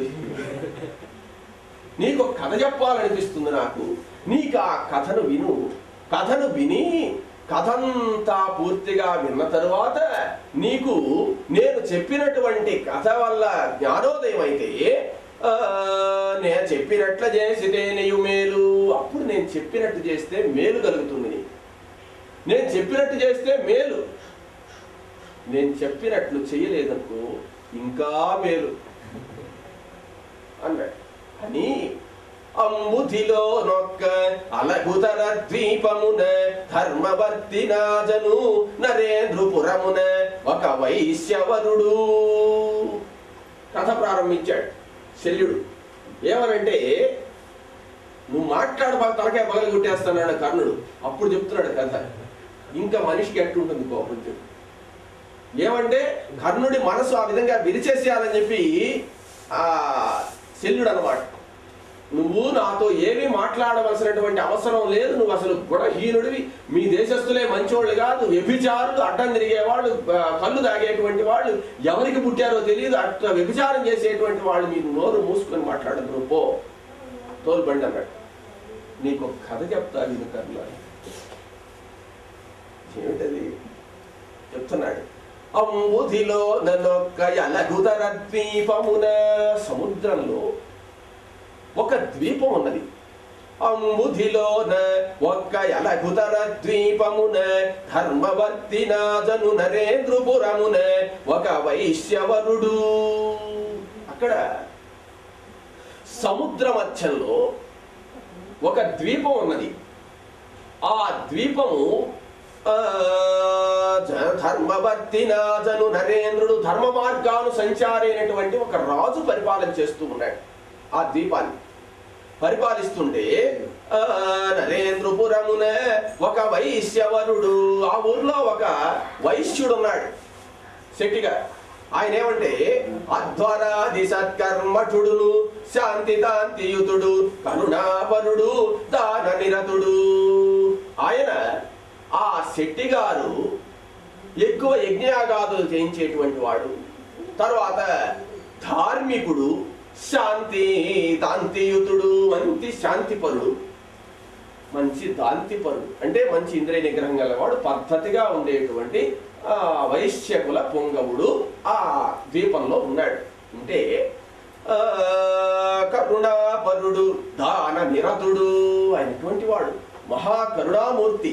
నీకు ఒక కథ చెప్పాలనిపిస్తుంది నాకు నీకు ఆ కథను విను కథను విని కథంతా పూర్తిగా విన్న తరువాత నీకు నేను చెప్పినటువంటి కథ వల్ల జ్ఞానోదయం అయితే ఆ, నేను చెప్పినట్ల చేసితే నీవు మేలు అప్పుడు నేను చెప్పినట్టు చేస్తే మేలు కలుగుతుంది నీకు నేను చెప్పినట్టు చేస్తే మేలు నేను చెప్పినట్లు చేయలేదనుకో ఇంకా మేలు అన్నాడు అని అంబుధిలో నొక్క అలగుతర ద్వీపమున ధర్మవర్తి నాజను నరేంద్రపురమున ఒక వైశ్యవరుడు కథ ప్రారంభించాడు శల్యుడు ఏమనంటే నువ్వు మాట్లాడు బాగా తలకాయ పగలు కొట్టేస్తున్నాడు కర్ణుడు అప్పుడు చెప్తున్నాడు కథ ఇంకా మనిషికి ఎట్లుంటుంది కోపం చెప్పు ఏమంటే కర్ణుడి మనసు ఆ విధంగా విరిచేసేయాలని చెప్పి ఆ శల్యుడు అనమాట నువ్వు నాతో ఏమీ మాట్లాడవలసినటువంటి అవసరం లేదు నువ్వు అసలు గుణహీనుడివి మీ దేశస్తులే మంచోళ్ళు కాదు వ్యభిచారులు అడ్డం తిరిగేవాళ్ళు ఆ, కళ్ళు తాగేటువంటి వాళ్ళు ఎవరికి పుట్టారో తెలియదు అట్లా వ్యభిచారం చేసేటువంటి వాళ్ళు మీరు నోరు మూసుకొని మాట్లాడదు నువ్వు పో తోలుబండి అన్నాడు నీకు ఒక కథ చెప్తా నేను కర్ణ ఏమిటది చెప్తున్నాడు అంబుధిలో ననొక్క యలగుదర ద్వీపమున సముద్రంలో ఒక ద్వీపం ఉన్నది అంబుధిలోన ఒక్క యలగుదర ద్వీపమున ధర్మవర్తినాజను నరేంద్రపురమున ఒక వైశ్యవరుడు అక్కడ సముద్ర మధ్యంలో ఒక ద్వీపం ఉన్నది ఆ ద్వీపము ఆ, జ- ధర్మవర్తినాజను నరేంద్రుడు ధర్మ మార్గాను సంచారైనటువంటి ఒక రాజు పరిపాలన చేస్తూ ఉన్నాడు ఆ ద్వీపాన్ని పరిపాలిస్తుంటే ఆ, నరేంద్రపురమున ఒక వైశ్యవరుడు ఆ ఊర్లో ఒక వైశ్యుడు ఉన్నాడు శెట్టిగా ఆయన ఏమంటే అధ్వరాది సత్కర్మఠుడును శాంతి దాంతియుతుడు కరుణాపరుడు దాన నిరతుడు ఆయన ఆ శెట్టి గారు ఎక్కువ యజ్ఞయాగాదులు చేయించేటువంటి వాడు తర్వాత ధార్మికుడు శాంతి దాంతియుతుడు మంచి శాంతిపరుడు మంచి దాంతిపరుడు అంటే మంచి ఇంద్రియ నిగ్రహం గలవాడు పద్ధతిగా ఉండేటువంటి ఆ వైశ్యకుల పొంగవుడు ఆ ద్వీపంలో ఉన్నాడు అంటే ఆ, కరుణాపరుడు దాన నిరతుడు అయినటువంటి వాడు మహా కరుణామూర్తి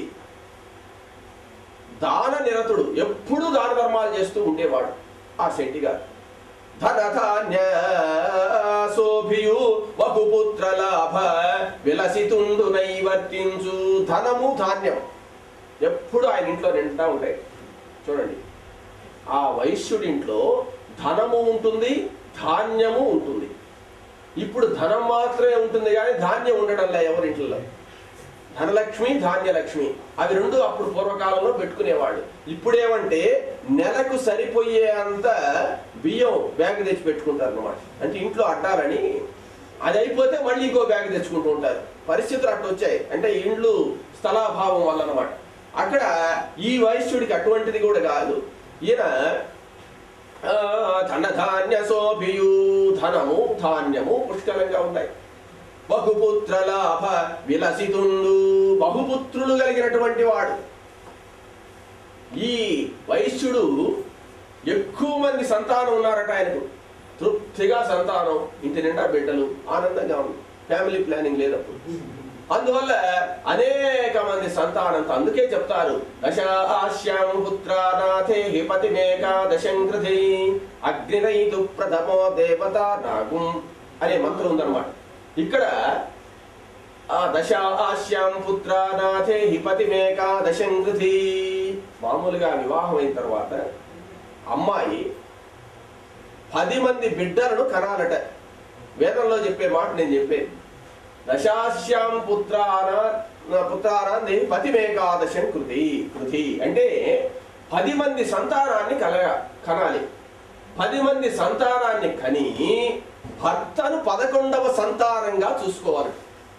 దాన నిరతుడు ఎప్పుడూ దాన ధర్మాలు చేస్తూ ఉండేవాడు ఆ శెట్టి గారు ధనధాన్య శోభియు బహుపుత్ర లాభ విలసితుండు నైవర్తించు ధనము ధాన్యం ఎప్పుడు ఆయన ఇంట్లో నిండా ఉంటాయి చూడండి ఆ వైశ్యుడింట్లో ధనము ఉంటుంది ధాన్యము ఉంటుంది ఇప్పుడు ధనం మాత్రమే ఉంటుంది కానీ ధాన్యం ఉండడంలే ఎవరింట్లో ధనలక్ష్మి ధాన్యలక్ష్మి అవి రెండు అప్పుడు పూర్వకాలంలో పెట్టుకునేవాళ్ళు ఇప్పుడేమంటే నెలకు సరిపోయే అంత బియ్యం బ్యాగ్ తెచ్చి పెట్టుకుంటారు అనమాట అంటే ఇంట్లో అడ్డాలని అది అయిపోతే మళ్ళీ ఇంకో బ్యాగ్ తెచ్చుకుంటూ ఉంటారు పరిస్థితులు అట్లా వచ్చాయి అంటే ఇండ్లు స్థలాభావం వల్ల అనమాట అక్కడ ఈ వైశ్యుడికి అటువంటిది కూడా కాదు ఈయన ఆ, ధనధాన్య శోభియు ధనము ధాన్యము పుష్కలంగా ఉన్నాయి బహుపుత్ర లాభ విలసితుండు బహుపుత్రులు కలిగినటువంటి వాడు ఈ వైశ్యుడు ఎక్కువ మంది సంతానం ఉన్నారట ఆయనకు తృప్తిగా సంతానం ఇంటి నిండా బిడ్డలు ఆనందంగా ఉంది ఫ్యామిలీ ప్లానింగ్ లేదు అప్పుడు అందువల్ల అనేక మంది సంతానంతో అందుకే చెప్తారు దశాశ్యాం పుత్రానాథే పతిమేకా దశంకృతి అగ్నిరైతు ప్రథమో దేవత నాగుం అనే మంత్రం ఉందన్నమాట ఇక్కడ ఆ దశ ఆశ్యాం పుత్రానాథే పతిమేకా దశంకృతి మామూలుగా వివాహం అయిన తర్వాత అమ్మాయి పది మంది బిడ్డలను కనాలట వేదంలో చెప్పే మాట నేను చెప్పేది దశాశ్యాం పుత్రాన పుత్రానాన్ని పతిమేకాదశం కృతి కృతి అంటే పది మంది సంతానాన్ని కలగ కనాలి పది మంది సంతానాన్ని కని భర్తను పదకొండవ సంతానంగా చూసుకోవాలి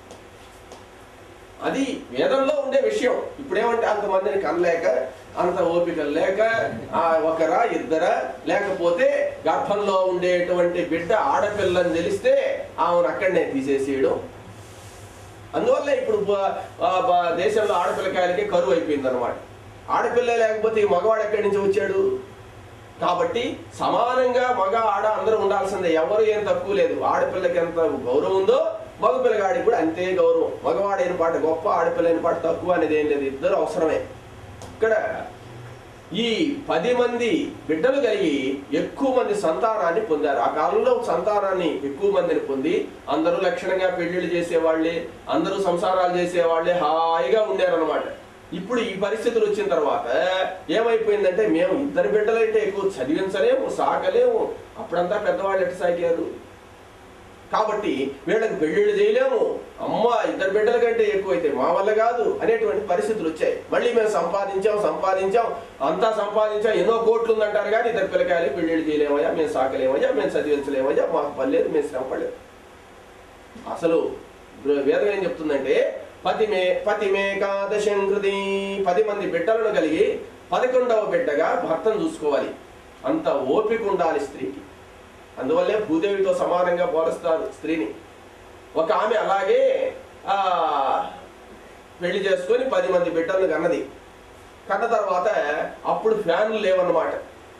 అది వేదంలో ఉండే విషయం ఇప్పుడేమంటే అంతమందిని కనలేక అంత ఓపిక లేక ఆ ఒకరా ఇద్దరా లేకపోతే గర్భంలో ఉండేటువంటి బిడ్డ ఆడపిల్లని తెలిస్తే ఆమెను అక్కడనే తీసేసేయడం అందువల్ల ఇప్పుడు బ- ఆ బ- దేశంలో ఆడపిల్లకాయలకి కరువు అయిపోయింది అనమాట ఆడపిల్ల లేకపోతే ఈ మగవాడు ఎక్కడి నుంచి వచ్చాడు కాబట్టి సమానంగా మగ ఆడ అందరూ ఉండాల్సిందే ఎవరు ఏం తక్కువ లేదు ఆడపిల్లకి ఎంత గౌరవం ఉందో మగపిల్లగాడికి కూడా అంతే గౌరవం మగవాడైన పాట గొప్ప ఆడపిల్లైన పాట తక్కువ అనేది ఏం లేదు ఇద్దరు అవసరమే ఇక్కడ ఈ పది మంది బిడ్డలు కలిగి ఎక్కువ మంది సంతానాన్ని పొందారు ఆ కాలంలో సంతానాన్ని ఎక్కువ మందిని పొంది అందరూ లక్షణంగా పెళ్లిళ్ళు చేసేవాళ్ళే అందరూ సంసారాలు చేసేవాళ్ళే హాయిగా ఉండారనమాట ఇప్పుడు ఈ పరిస్థితులు వచ్చిన తర్వాత ఏమైపోయిందంటే మేము ఇద్దరు బిడ్డలంటే ఎక్కువ చదివించలేము సాకలేము అప్పుడంతా పెద్దవాళ్ళు ఎట్ట సాగారు కాబట్టి వీళ్ళకి పెళ్లిళ్ళు చేయలేము అమ్మ ఇద్దరు బిడ్డల కంటే ఎక్కువైతే మా వల్ల కాదు అనేటువంటి పరిస్థితులు వచ్చాయి మళ్ళీ మేము సంపాదించాం సంపాదించాం అంతా సంపాదించాం ఎన్నో కోట్లు ఉందంటారు కానీ ఇద్దరు పిల్లకాయలు పెళ్లిళ్ళు చేయలేమయ్యా మేము సాకలేమయ్యా మేము చదివించలేమయ్యా మాకు పర్లేదు మేము శ్రమ పడలేదు అసలు వేదం ఏం చెప్తుందంటే పతిమే పతిమేకాదశం కృతి పది మంది బిడ్డలను కలిగి పదకొండవ బిడ్డగా భర్తను చూసుకోవాలి అంత ఓపిక ఉండాలి స్త్రీకి అందువల్లే భూదేవితో సమానంగా పోలుస్తారు స్త్రీని ఒక ఆమె అలాగే ఆ పెళ్లి చేసుకొని పది మంది బిడ్డలను కన్నది కన్న తర్వాత అప్పుడు ఫ్యాన్లు లేవన్నమాట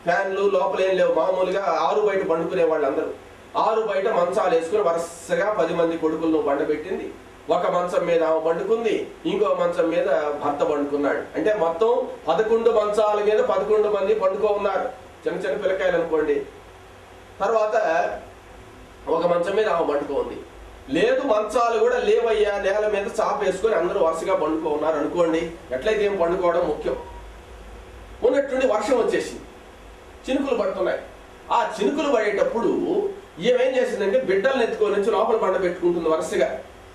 ఫ్యాన్లు లోపల ఏం లేవు మామూలుగా ఆరు బయట పండుకునే వాళ్ళందరూ ఆరు బయట మంచాలు వేసుకుని వరుసగా పది మంది కొడుకులను బండబెట్టింది ఒక మంచం మీద ఆమె పండుకుంది ఇంకో మంచం మీద భర్త పండుకున్నాడు అంటే మొత్తం పదకొండు మంచాల మీద పదకొండు మంది పండుకో ఉన్నారు చిన్న చిన్న పిల్లకాయలు అనుకోండి తర్వాత ఒక మంచం మీద ఆమె పండుకో ఉంది లేదు మంచాలు కూడా లేవయ్యా నేల మీద చాప వేసుకొని అందరూ వరుసగా పండుకో ఉన్నారు అనుకోండి ఎట్లయితే ఏం పండుకోవడం ముఖ్యం ఉన్నట్టుండి వర్షం వచ్చేసింది చినుకులు పడుతున్నాయి ఆ చినుకులు పడేటప్పుడు ఏమేం చేసిందంటే బిడ్డలను ఎత్తుకొని వచ్చి లోపల పండ పెట్టుకుంటుంది వరుసగా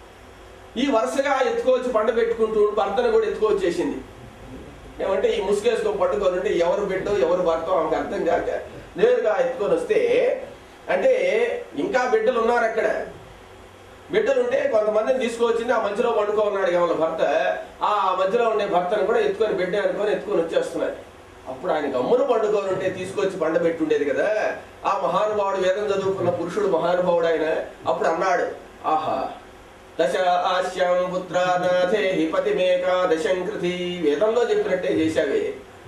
ఈ వరుసగా ఎత్తుకోవచ్చి పండ పెట్టుకుంటూ భర్తను కూడా ఎత్తుకొచ్చేసింది ఏమంటే ఈ ముసుగేసుకో పట్టుకొని ఉంటే ఎవరు బిడ్డో ఎవరు భర్తో ఆమెకు అర్థం కాక నేరుగా ఎత్తుకొని వస్తే అంటే ఇంకా బిడ్డలు ఉన్నారు అక్కడ బిడ్డలు ఉంటే కొంతమందిని తీసుకువచ్చింది ఆ మధ్యలో పండుకో ఉన్నాడు కావాలి భర్త ఆ మధ్యలో ఉండే భర్తను కూడా ఎత్తుకొని బిడ్డ అనుకొని ఎత్తుకొని వచ్చేస్తున్నాడు అప్పుడు ఆయన గమ్మును పండుకొని ఉంటే తీసుకొచ్చి పండ పెట్టుండేది కదా ఆ మహానుభావుడు వేదం చదువుకున్న పురుషుడు మహానుభావుడు ఆయన అప్పుడు అన్నాడు ఆహా దశ ఆశ్యాం పుత్రానాథే హిపతిమేకా దశంకృతి వేదంలో చెప్పినట్టే చేశావే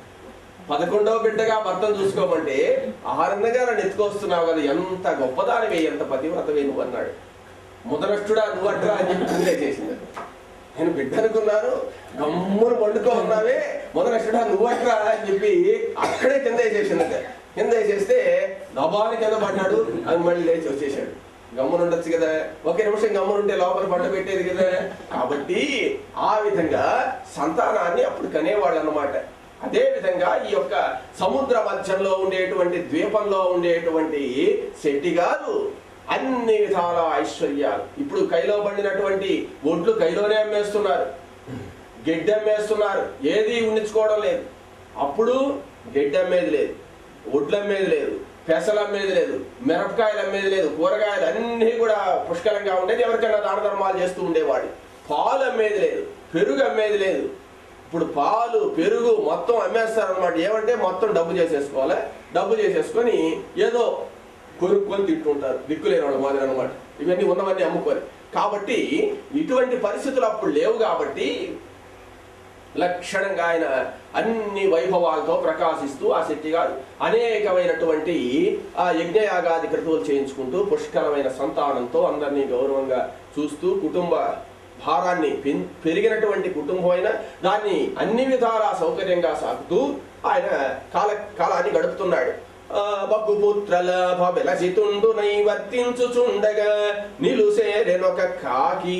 పదకొండవ బిడ్డగా భర్తను చూసుకోమంటే ఆనందంగా నన్ను ఎత్తుకొస్తున్నావు కదా ఎంత గొప్పదానివే ఎంత పతివ్రతవే నువ్వు అన్నాడు ముదనష్టుడా నువ్వు అట్రా అని చెప్పి కిందే చేసింది నేను బిడ్డ అనుకున్నాను గమ్మును వండుకో ఉన్నావే ముదనష్టుడా నువ్వు అట్రా అని చెప్పి అక్కడే కింద వేసేసింది కింద వేసేస్తే దబాని కింద పడ్డాడు అని మళ్ళీ లేచి వచ్చేసాడు గమ్మున ఉండొచ్చు కదా ఒక నిమిషం గమ్మునుంటే లోపల పంట పెట్టేది కదా కాబట్టి ఆ విధంగా సంతానాన్ని అప్పుడు కనేవాళ్ళు అన్నమాట అదే విధంగా ఈ యొక్క సముద్ర మధ్యంలో ఉండేటువంటి ద్వీపంలో ఉండేటువంటి శెట్టి గారు అన్ని విధాల ఐశ్వర్యాలు ఇప్పుడు కైలో పండినటువంటి ఒడ్లు కైలోనే అమ్మేస్తున్నారు గడ్డి అమ్మేస్తున్నారు ఏది ఉండించుకోవడం లేదు అప్పుడు గడ్డి అమ్మేది లేదు ఒడ్లు అమ్మేది లేదు పెసలు అమ్మేది లేదు మిరపకాయలు అమ్మేది లేదు కూరగాయలు అన్నీ కూడా పుష్కలంగా ఉండేది ఎవరికైనా దాన ధర్మాలు చేస్తూ ఉండేవాడు పాలు అమ్మేది లేదు పెరుగు అమ్మేది లేదు ఇప్పుడు పాలు పెరుగు మొత్తం అమ్మేస్తారనమాట ఏమంటే మొత్తం డబ్బు చేసేసుకోవాలి డబ్బు చేసేసుకొని ఏదో కొనుక్కొని తింటుంటారు దిక్కులేని వాళ్ళ మాదిరి అనమాట ఇవన్నీ ఉన్నవన్నీ అమ్ముకొని కాబట్టి ఇటువంటి పరిస్థితులు అప్పుడు లేవు కాబట్టి లక్షణంగా ఆయన అన్ని వైభవాలతో ప్రకాశిస్తూ ఆ శక్తి గారు అనేకమైనటువంటి ఆ యజ్ఞయాగాది క్రతువులు చేయించుకుంటూ పుష్కలమైన సంతానంతో అందరినీ గౌరవంగా చూస్తూ కుటుంబ భారాన్ని పెన్- పెరిగినటువంటి కుటుంబం అయినా దాన్ని అన్ని విధాలా సౌకర్యంగా సాగుతూ ఆయన కాల కాలాన్ని గడుపుతున్నాడు ఆ బగ్గుపుత్రల బెలసితుండు నైవర్తించుచుండగా నిలుసేరెనొక కాకి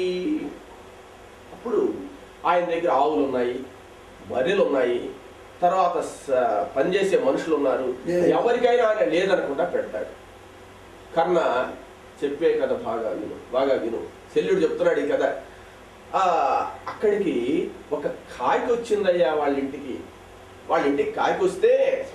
అప్పుడు ఆయన దగ్గర ఆవులు ఉన్నాయి బర్రెలు ఉన్నాయి తర్వాత స- పనిచేసే మనుషులు ఉన్నారు ఎవరికైనా ఆయన లేదనకుండా పెడతాడు కర్ణ చెప్పే కథ బాగా విను బాగా విను శల్యుడు చెప్తున్నాడు ఈ కథ ఆ, అక్కడికి ఒక కాకి వచ్చిందయ్యా వాళ్ళ ఇంటికి వాళ్ళ ఇంటికి కాకి వస్తే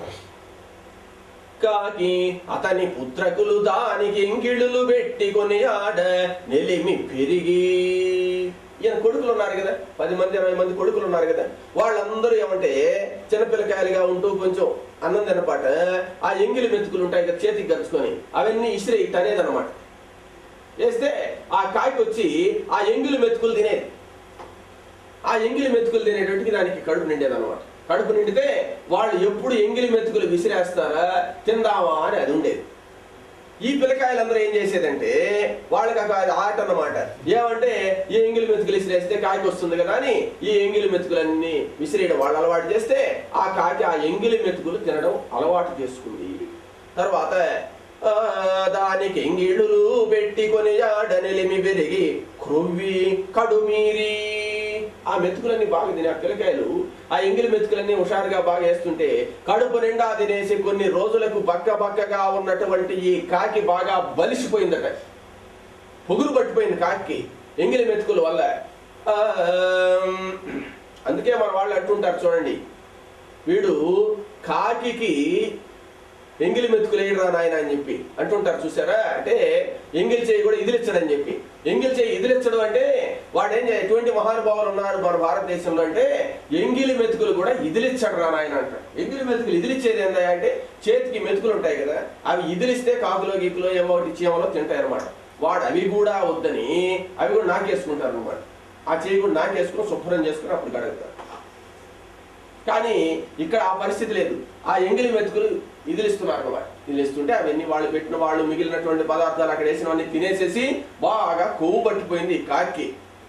కాకి అతని పుత్రకులు దానికి ఎంగిళ్ళు పెట్టి కొని ఆడ నెలిమి పెరిగి ఈయన కొడుకులు ఉన్నారు కదా పది మంది ఇరవై మంది కొడుకులు ఉన్నారు కదా వాళ్ళందరూ ఏమంటే చిన్నపిల్లకాయలుగా ఉంటూ కొంచెం అన్నం తినపాట ఆ ఎంగిలి మెతుకులు ఉంటాయి కదా చేతికి గరుచుకొని అవన్నీ ఇసిరి ఇట్ అనేది అనమాట వేస్తే ఆ కాకి వచ్చి ఆ ఎంగిలి మెతుకులు తినేది ఆ ఎంగిలి మెతుకులు తినేటట్టుకి దానికి కడుపు నిండేది అనమాట కడుపు నిండితే వాళ్ళు ఎప్పుడు ఎంగిలి మెతుకులు విసిరేస్తారా తిందామా అని అది ఉండేది ఈ పిల్లకాయలందరూ ఏం చేసేదంటే వాళ్ళకి ఒక ఆట అన్నమాట ఏమంటే ఈ ఎంగిలి మెతుకులు విసిరేస్తే కాకి వస్తుంది కదా అని ఈ ఎంగిలి మెతుకులన్నీ విసిరేయడం వాళ్ళు అలవాటు చేస్తే ఆ కాకి ఆ ఎంగిలి మెతుకులు తినడం అలవాటు చేసుకుంది తర్వాత ఆ, దానికి ఎంగిళ్ళు పెట్టి కొని ఆడనెలిమి పెరిగి క్రొవ్వి కడుమీరి ఆ మెతుకులన్నీ బాగా తినే ఆ పిల్లకాయలు ఆ ఎంగిలి మెతుకులన్నీ హుషారుగా బాగా వేస్తుంటే కడుపు నిండా తినేసి కొన్ని రోజులకు బక్క బక్కగా ఉన్నటువంటి ఈ కాకి బాగా బలిసిపోయిందట పొగురు పట్టిపోయింది కాకి ఎంగిలి మెతుకుల వల్ల ఆ, అందుకే మన వాళ్ళు అంటుంటారు చూడండి వీడు కాకికి ఎంగిలి మెతుకులు వేయరా నాయన అని చెప్పి అంటుంటారు చూసారా అంటే ఎంగిలి చేయి కూడా ఇదిలిచ్చడని చెప్పి ఎంగిలి చేయి ఇదిలిచ్చడం అంటే వాడు ఏం చేయ- ఎటువంటి మహానుభావులు ఉన్నారు మన భారతదేశంలో అంటే ఎంగిలి మెతుకులు కూడా ఇదిలిచ్చడు రా నాయన అంటారు ఎంగిలి మెతుకులు ఇదిలిచ్చేది ఏందా అంటే చేతికి మెతుకులు ఉంటాయి కదా అవి ఇదిలిస్తే కాకులో గీకులో ఏమో ఒకటి చీమలో తింటాయి అనమాట వాడు అవి కూడా వద్దని అవి కూడా నాకేసుకుంటారు అనమాట ఆ చేయి కూడా నాకేసుకుని శుభ్రం చేసుకుని అప్పుడు గడుగుతారు కానీ ఇక్కడ ఆ పరిస్థితి లేదు ఆ ఎంగిలి మెతుకులు ఇదిలిస్తున్నారు అన్నమాట ఇదిలిస్తుంటే అవన్నీ వాళ్ళు పెట్టిన వాళ్ళు మిగిలినటువంటి పదార్థాలు అక్కడ వేసినవన్నీ తినేసేసి బాగా కొవ్వు పట్టిపోయింది ఈ కాకి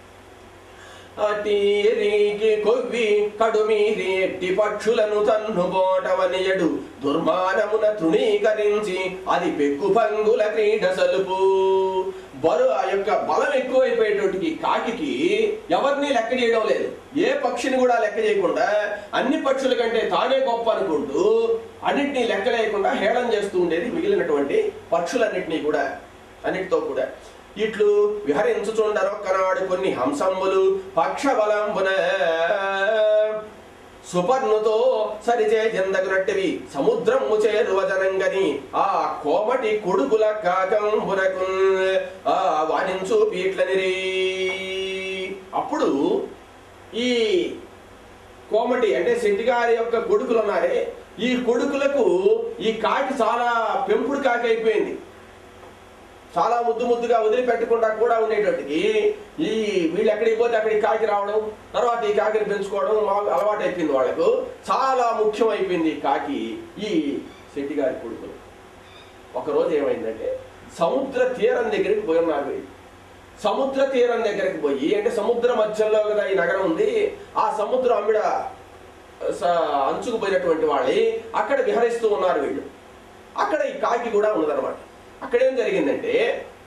అటీరికి కొవ్వి కడుమీరి ఎట్టి పక్షులను తన్నుబోటవనియడు దుర్మానమున తృణీకరించి అది పెక్కు పంగుల క్రీడ సలుపు బరు ఆ యొక్క బలం ఎక్కువైపోయేటోటికి కాకికి ఎవరిని లెక్క చేయడం లేదు ఏ పక్షిని కూడా లెక్క చేయకుండా అన్ని పక్షుల కంటే తానే గొప్ప అనుకుంటూ అన్నిటినీ లెక్క లేకుండా హేళన చేస్తూ ఉండేది మిగిలినటువంటి పక్షులన్నిటినీ కూడా అన్నిటితో కూడా ఇట్లు విహరించుచుండరొక్కనాడు కొన్ని హంసంబులు పక్షబలంబున సుపర్ణుతో సరిచే చెందగునట్టివి సముద్రము చేరువజనంగని ఆ కోమటి కొడుకుల కాకంబునకు ఆ వాణించు పీట్లనిరి అప్పుడు ఈ కోమటి అంటే శెట్టిగారి యొక్క కొడుకులు ఉన్నారే ఈ కొడుకులకు ఈ కాకి చాలా పెంపుడు కాకి అయిపోయింది చాలా ముద్దు ముద్దుగా వదిలిపెట్టకుండా కూడా ఉండేటట్టుకి ఈ వీళ్ళు ఎక్కడికి పోతే అక్కడికి కాకి రావడం తర్వాత ఈ కాకిని పెంచుకోవడం మాకు అలవాటు అయిపోయింది వాళ్ళకు చాలా ముఖ్యం అయిపోయింది ఈ కాకి ఈ శెట్టి గారి కొడుకులు ఒకరోజు ఏమైందంటే సముద్ర తీరం దగ్గరికి పోయి ఉన్నారు వీళ్ళు సముద్ర తీరం దగ్గరికి పోయి అంటే సముద్ర మధ్యలో కదా ఈ నగరం ఉంది ఆ సముద్రం అమ్మిడ స- అంచుకు పోయినటువంటి వాళ్ళి అక్కడ విహరిస్తూ ఉన్నారు వీళ్ళు అక్కడ ఈ కాకి కూడా ఉన్నదన్నమాట అక్కడ ఏం జరిగిందంటే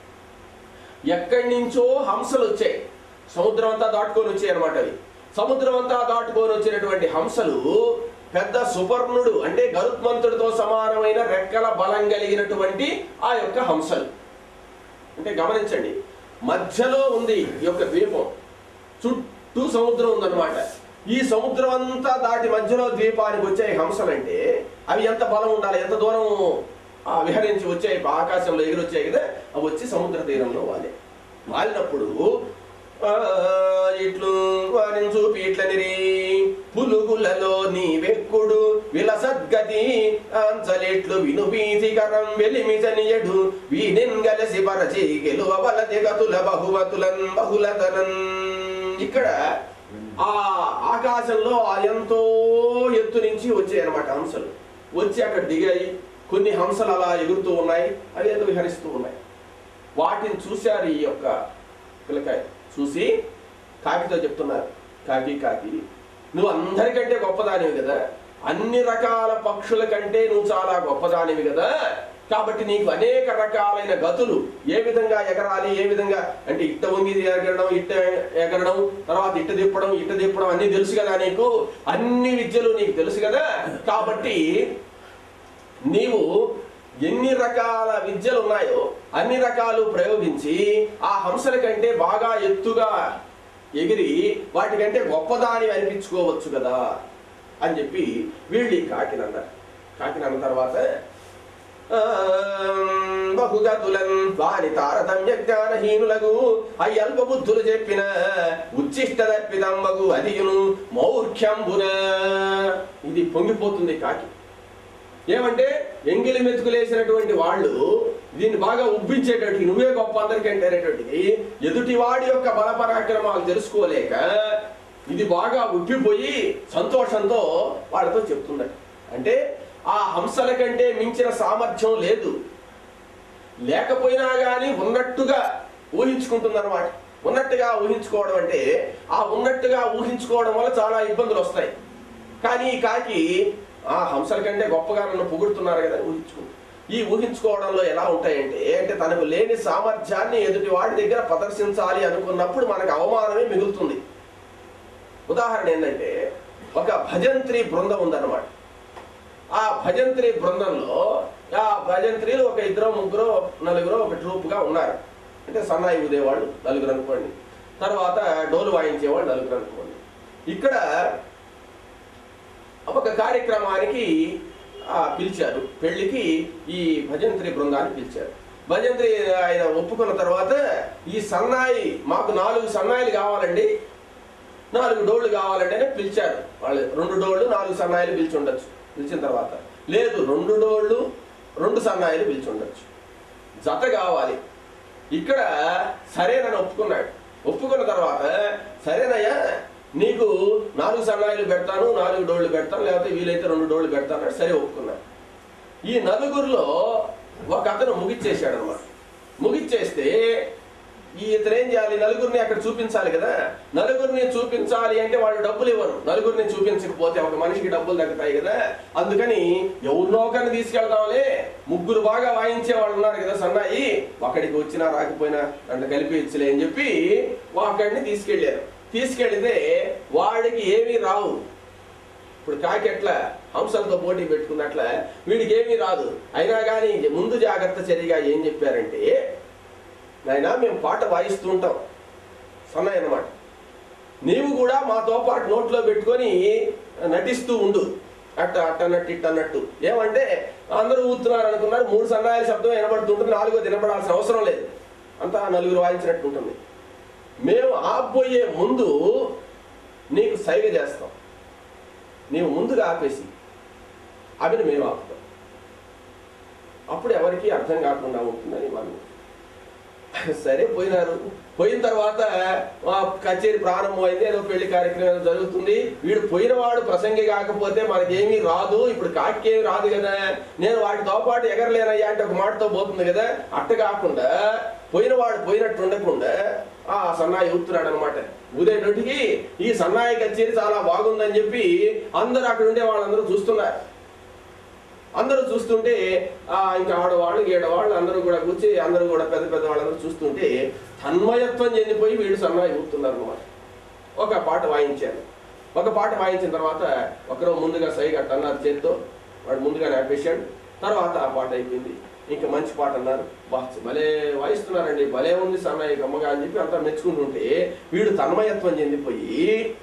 ఎక్కడి నుంచో హంసలు వచ్చాయి సముద్రం అంతా దాటుకొని వచ్చాయి అనమాట అవి సముద్రం అంతా దాటుకొని వచ్చినటువంటి హంసలు పెద్ద సుపర్ణుడు అంటే గరుత్మంతుడితో సమానమైన రెక్కల బలం కలిగినటువంటి ఆ యొక్క హంసలు అంటే గమనించండి మధ్యలో ఉంది ఈ యొక్క ద్వీపం చుట్టూ సముద్రం ఉందన్నమాట ఈ సముద్రం అంతా దాటి మధ్యలో ద్వీపానికి వచ్చాయి హంసలంటే అవి ఎంత బలం ఉండాలి ఎంత దూరం ఆ విహరించి వచ్చాయి ఆకాశంలో ఎగిరి వచ్చాయి కదా అవి వచ్చి సముద్ర తీరంలో వాలి వాలినప్పుడు ఆ, ఇట్లు వారిని చూపి ఇట్లనిరి పులుగులలో నీవెక్కుడు విలసద్గతి అంచలిట్లు వినుపీతికరం వెలిమిచనియడు వీనిన్ గలసి పరచి గెలువవలది గతుల బహుమతులన్ బహుళతనన్ ఇక్కడ ఆ ఆకాశంలో ఆ ఎంతో ఎత్తు నుంచి వచ్చాయి అన్నమాట హంసలు వచ్చి అక్కడ దిగాయి కొన్ని హంసలు అలా ఎగురుతూ ఉన్నాయి అవి ఏదో విహరిస్తూ ఉన్నాయి వాటిని చూశారు ఈ యొక్క పిల్లకాయ చూసి కాకితో చెప్తున్నారు కాకి కాకి నువ్వు అందరికంటే గొప్పదానివి కదా అన్ని రకాల పక్షుల కంటే నువ్వు చాలా గొప్పదానివి కదా కాబట్టి నీకు అనేక రకాలైన గతులు ఏ విధంగా ఎగరాలి ఏ విధంగా అంటే ఇట్ట వంగి ఎగరడం ఇట్ట ఎగరడం తర్వాత ఇట్ట తిప్పడం ఇట్ట తిప్పడం అన్ని తెలుసు కదా నీకు అన్ని విద్యలు నీకు తెలుసు కదా కాబట్టి నీవు ఎన్ని రకాల విద్యలు ఉన్నాయో అన్ని రకాలు ప్రయోగించి ఆ హంసల కంటే బాగా ఎత్తుగా ఎగిరి వాటికంటే గొప్పదాని అనిపించుకోవచ్చు కదా అని చెప్పి వీళ్ళు ఈ కాకిని అన్నారు కాకిని అన్న తర్వాత ఆం, బహుగతులన్ వారి తారతమ్య జ్ఞానహీనులకు అయ్యల్ప బుద్ధులు చెప్పిన ఉచ్చిష్ట దర్పితంబగు అదియును మౌర్ఖ్యంబున ఇది పొంగిపోతుంది కాకి ఏమంటే ఎంగిలి మెతుకులేసినటువంటి వాళ్ళు దీన్ని బాగా ఉబ్బించేటట్టుకి నువ్వే గొప్ప అందరికంటే అనేటట్టుకి ఎదుటి వాడి యొక్క బల పరాక్రమాలు తెలుసుకోలేక ఇది బాగా ఉబ్బిపోయి సంతోషంతో వాళ్ళతో చెప్తుందట అంటే ఆ హంసల కంటే మించిన సామర్థ్యం లేదు లేకపోయినా కానీ ఉన్నట్టుగా ఊహించుకుంటుందన్నమాట ఉన్నట్టుగా ఊహించుకోవడం అంటే ఆ ఉన్నట్టుగా ఊహించుకోవడం వల్ల చాలా ఇబ్బందులు వస్తాయి కానీ ఈ కాకి ఆ హంసల కంటే గొప్పగా నన్ను పొగుడుతున్నారు కదా ఊహించుకుంది ఈ ఊహించుకోవడంలో ఎలా ఉంటాయంటే అంటే తనకు లేని సామర్థ్యాన్ని ఎదుటి వాడి దగ్గర ప్రదర్శించాలి అనుకున్నప్పుడు మనకు అవమానమే మిగులుతుంది ఉదాహరణ ఏంటంటే ఒక భజంత్రి బృందం ఉందన్నమాట ఆ భజంత్రి బృందంలో ఆ భజంత్రీలు ఒక ఇద్దరు ముగ్గురు నలుగురు ఒక ట్రూప్గా ఉన్నారు అంటే సన్నాయి ఉదేవాళ్ళు నలుగురు అనుకోండి తర్వాత డోలు వాయించేవాళ్ళు నలుగురు అనుకోండి ఇక్కడ ఒక కార్యక్రమానికి ఆ, పిలిచారు పెళ్లికి ఈ భజంత్రి బృందాన్ని పిలిచారు భజంత్రి ఆయన ఒప్పుకున్న తర్వాత ఈ సన్నాయి మాకు నాలుగు సన్నాయిలు కావాలండి నాలుగు డోళ్ళు కావాలంటే అని పిలిచారు వాళ్ళు రెండు డోళ్ళు నాలుగు సన్నాయిలు పిలిచి ఉండొచ్చు పిలిచిన తర్వాత లేదు రెండు డోళ్ళు రెండు సన్నాయిలు పిలిచి ఉండొచ్చు జత కావాలి ఇక్కడ సరేనని ఒప్పుకున్నాడు ఒప్పుకున్న తర్వాత సరేనయ్యా నీకు నాలుగు సన్నాయిలు పెడతాను నాలుగు డోళ్ళు పెడతాను లేకపోతే వీలైతే రెండు డోళ్ళు పెడతాను అంటే సరే ఒప్పుకున్నా ఈ నలుగురిలో ఒక అతను ముగిచ్చేసాడు అనమాట ముగిచ్చేస్తే ఈ ఇతను ఏం చేయాలి నలుగురిని అక్కడ చూపించాలి కదా నలుగురిని చూపించాలి అంటే వాళ్ళు డబ్బులు ఇవ్వరు నలుగురిని చూపించకపోతే ఒక మనిషికి డబ్బులు తగ్గుతాయి కదా అందుకని ఎవరినో ఒకరిని తీసుకెళ్దాంలే ముగ్గురు బాగా వాయించే వాళ్ళు ఉన్నారు కదా సన్నాయి ఒకడికి వచ్చినా రాకపోయినా దాంట్లో కలిపి ఇచ్చలే అని చెప్పి ఒకడిని తీసుకెళ్ళారు తీసుకెళ్తే వాడికి ఏమీ రావు ఇప్పుడు కాకి ఎట్లా హంసలతో పోటీ పెట్టుకున్నట్ల వీడికి ఏమీ రాదు అయినా కానీ ముందు జాగ్రత్త చర్యగా ఏం చెప్పారంటే నాయనా మేము పాట వాయిస్తూ ఉంటాం సన్నాయి అన్నమాట నీవు కూడా మాతో పాటు నోట్లో పెట్టుకొని నటిస్తూ ఉండు అట్ట అట్ట అన్నట్టు ఇట్ట అన్నట్టు ఏమంటే అందరూ ఊతున్నారు అనుకున్నారు మూడు సన్నాయాల శబ్దం వినబడుతుంటుంది నాలుగో వినపడాల్సిన అవసరం లేదు అంతా నలుగురు వాయించినట్టు ఉంటుంది మేము ఆపోయే ముందు నీకు సైగ చేస్తాం నీవు ముందుగా ఆపేసి అవిని మేము ఆపుతాం అప్పుడు ఎవరికి అర్థం కాకుండా ఉంటుందని వాళ్ళు సరే పోయినారు పోయిన తర్వాత ఆ కచేరీ ప్రారంభమైంది ఏదో పెళ్లి కార్యక్రమం ఏదో జరుగుతుంది వీడు పోయినవాడు ప్రసంగి కాకపోతే మనకేమీ రాదు ఇప్పుడు కాకేమీ రాదు కదా నేను వాటితో పాటు ఎగరలేనయ్యా అంటే ఒక మాటతో పోతుంది కదా అట్ట కాకుండా పోయినవాడు పోయినట్టు ఉండకుండా ఆ సన్నాయి ఊతున్నాడు అనమాట ఊదేటోటికి ఈ సన్నాయి కచేరీ చాలా బాగుందని చెప్పి అందరూ అక్కడ ఉండే వాళ్ళందరూ చూస్తున్నారు అందరూ చూస్తుంటే ఆ ఇంకా ఆడవాళ్ళు ఈడవాళ్ళు అందరూ కూడా కూర్చి అందరూ కూడా పెద్ద పెద్ద వాళ్ళందరూ చూస్తుంటే తన్మయత్వం చెందిపోయి వీడు సన్నాయి ఊపుతున్నారు అనమాట ఒక పాట వాయించారు ఒక పాట వాయించిన తర్వాత ఒకరు ముందుగా సైగట్ట అన్నారు చేత్తో వాడు ముందుగా ఆపేశాడు తర్వాత ఆ పాట అయిపోయింది ఇంకా మంచి పాట అన్నారు బా భలే వాయిస్తున్నారండి భలే ఉంది సన్నాయి గమ్మగా అని చెప్పి అంతా మెచ్చుకుంటుంటే వీడు తన్మయత్వం చెందిపోయి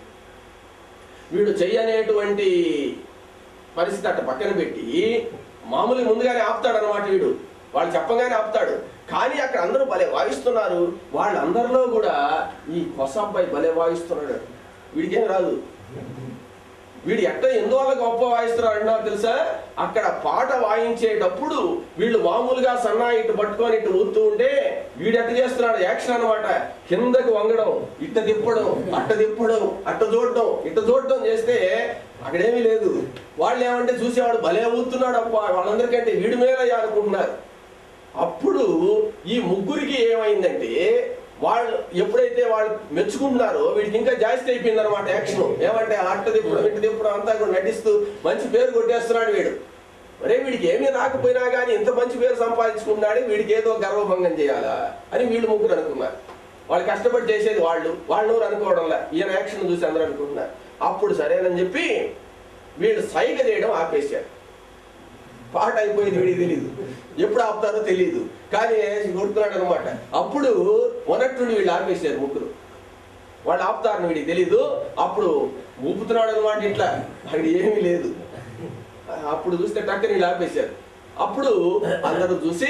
వీడు చెయ్యనేటువంటి పరిస్థితి అట్ట పక్కన పెట్టి మామూలుగా ముందుగానే ఆపుతాడు అనమాట వీడు వాళ్ళు చెప్పగానే ఆపుతాడు కానీ అక్కడ అందరూ భలే వాయిస్తున్నారు వాళ్ళందరిలో కూడా ఈ కొస అబ్బాయి భలే వాయిస్తున్నాడు వీడికేం రాదు వీడు ఎట్ట ఎందువల్ల గొప్ప వాయిస్తున్నారు అన్నారు తెలుసా అక్కడ పాట వాయించేటప్పుడు వీళ్ళు మామూలుగా సన్నాయి ఇటు పట్టుకొని ఇటు ఊతూ ఉంటే వీడు ఎట్ట చేస్తున్నాడు యాక్షన్ అన్నమాట కిందకి వంగడం ఇట్ట తిప్పడం అట్ట తిప్పడం అట్ట చూడడం ఇట్ట చూడడం చేస్తే అక్కడేమీ లేదు వాళ్ళు ఏమంటే చూసేవాడు భలే ఊతున్నాడు అప్ప వాళ్ళందరికంటే వీడి మేలయ్యా అనుకుంటున్నారు అప్పుడు ఈ ముగ్గురికి ఏమైందంటే వాళ్ళు ఎప్పుడైతే వాళ్ళు మెచ్చుకుంటున్నారో వీడికి ఇంకా జాస్తి అయిపోయింది అనమాట యాక్షన్ ఏమంటే అట్ట తిప్పడం ఇట్ట తిప్పడం అంతా కూడా నటిస్తూ మంచి పేరు కొట్టేస్తున్నాడు వీడు అరే వీడికి ఏమీ రాకపోయినా కానీ ఇంత మంచి పేరు సంపాదించుకున్నాడు వీడికి ఏదో గర్వభంగం చేయాలా అని వీళ్ళు ముగ్గురు అనుకున్నారు వాళ్ళు కష్టపడి చేసేది వాళ్ళు వాళ్ళు ఎవరు అనుకోవడంలా ఈయన యాక్షన్ చూసి అందరూ అనుకుంటున్నారు అప్పుడు సరేనని చెప్పి వీళ్ళు సైగ చేయడం ఆపేశారు పాట అయిపోయింది వీడికి తెలియదు ఎప్పుడు ఆపుతారో తెలియదు కానీ కొడుతున్నాడు అనమాట అప్పుడు మొన్నట్టుండి వీళ్ళు ఆపేశారు ముగ్గురు వాళ్ళు ఆపుతారని వీడికి తెలీదు అప్పుడు ఊపుతున్నాడు అనమాట ఇట్లా అక్కడ ఏమీ లేదు అప్పుడు చూస్తే టక్కని వీళ్ళు ఆపేశారు అప్పుడు అందరూ చూసి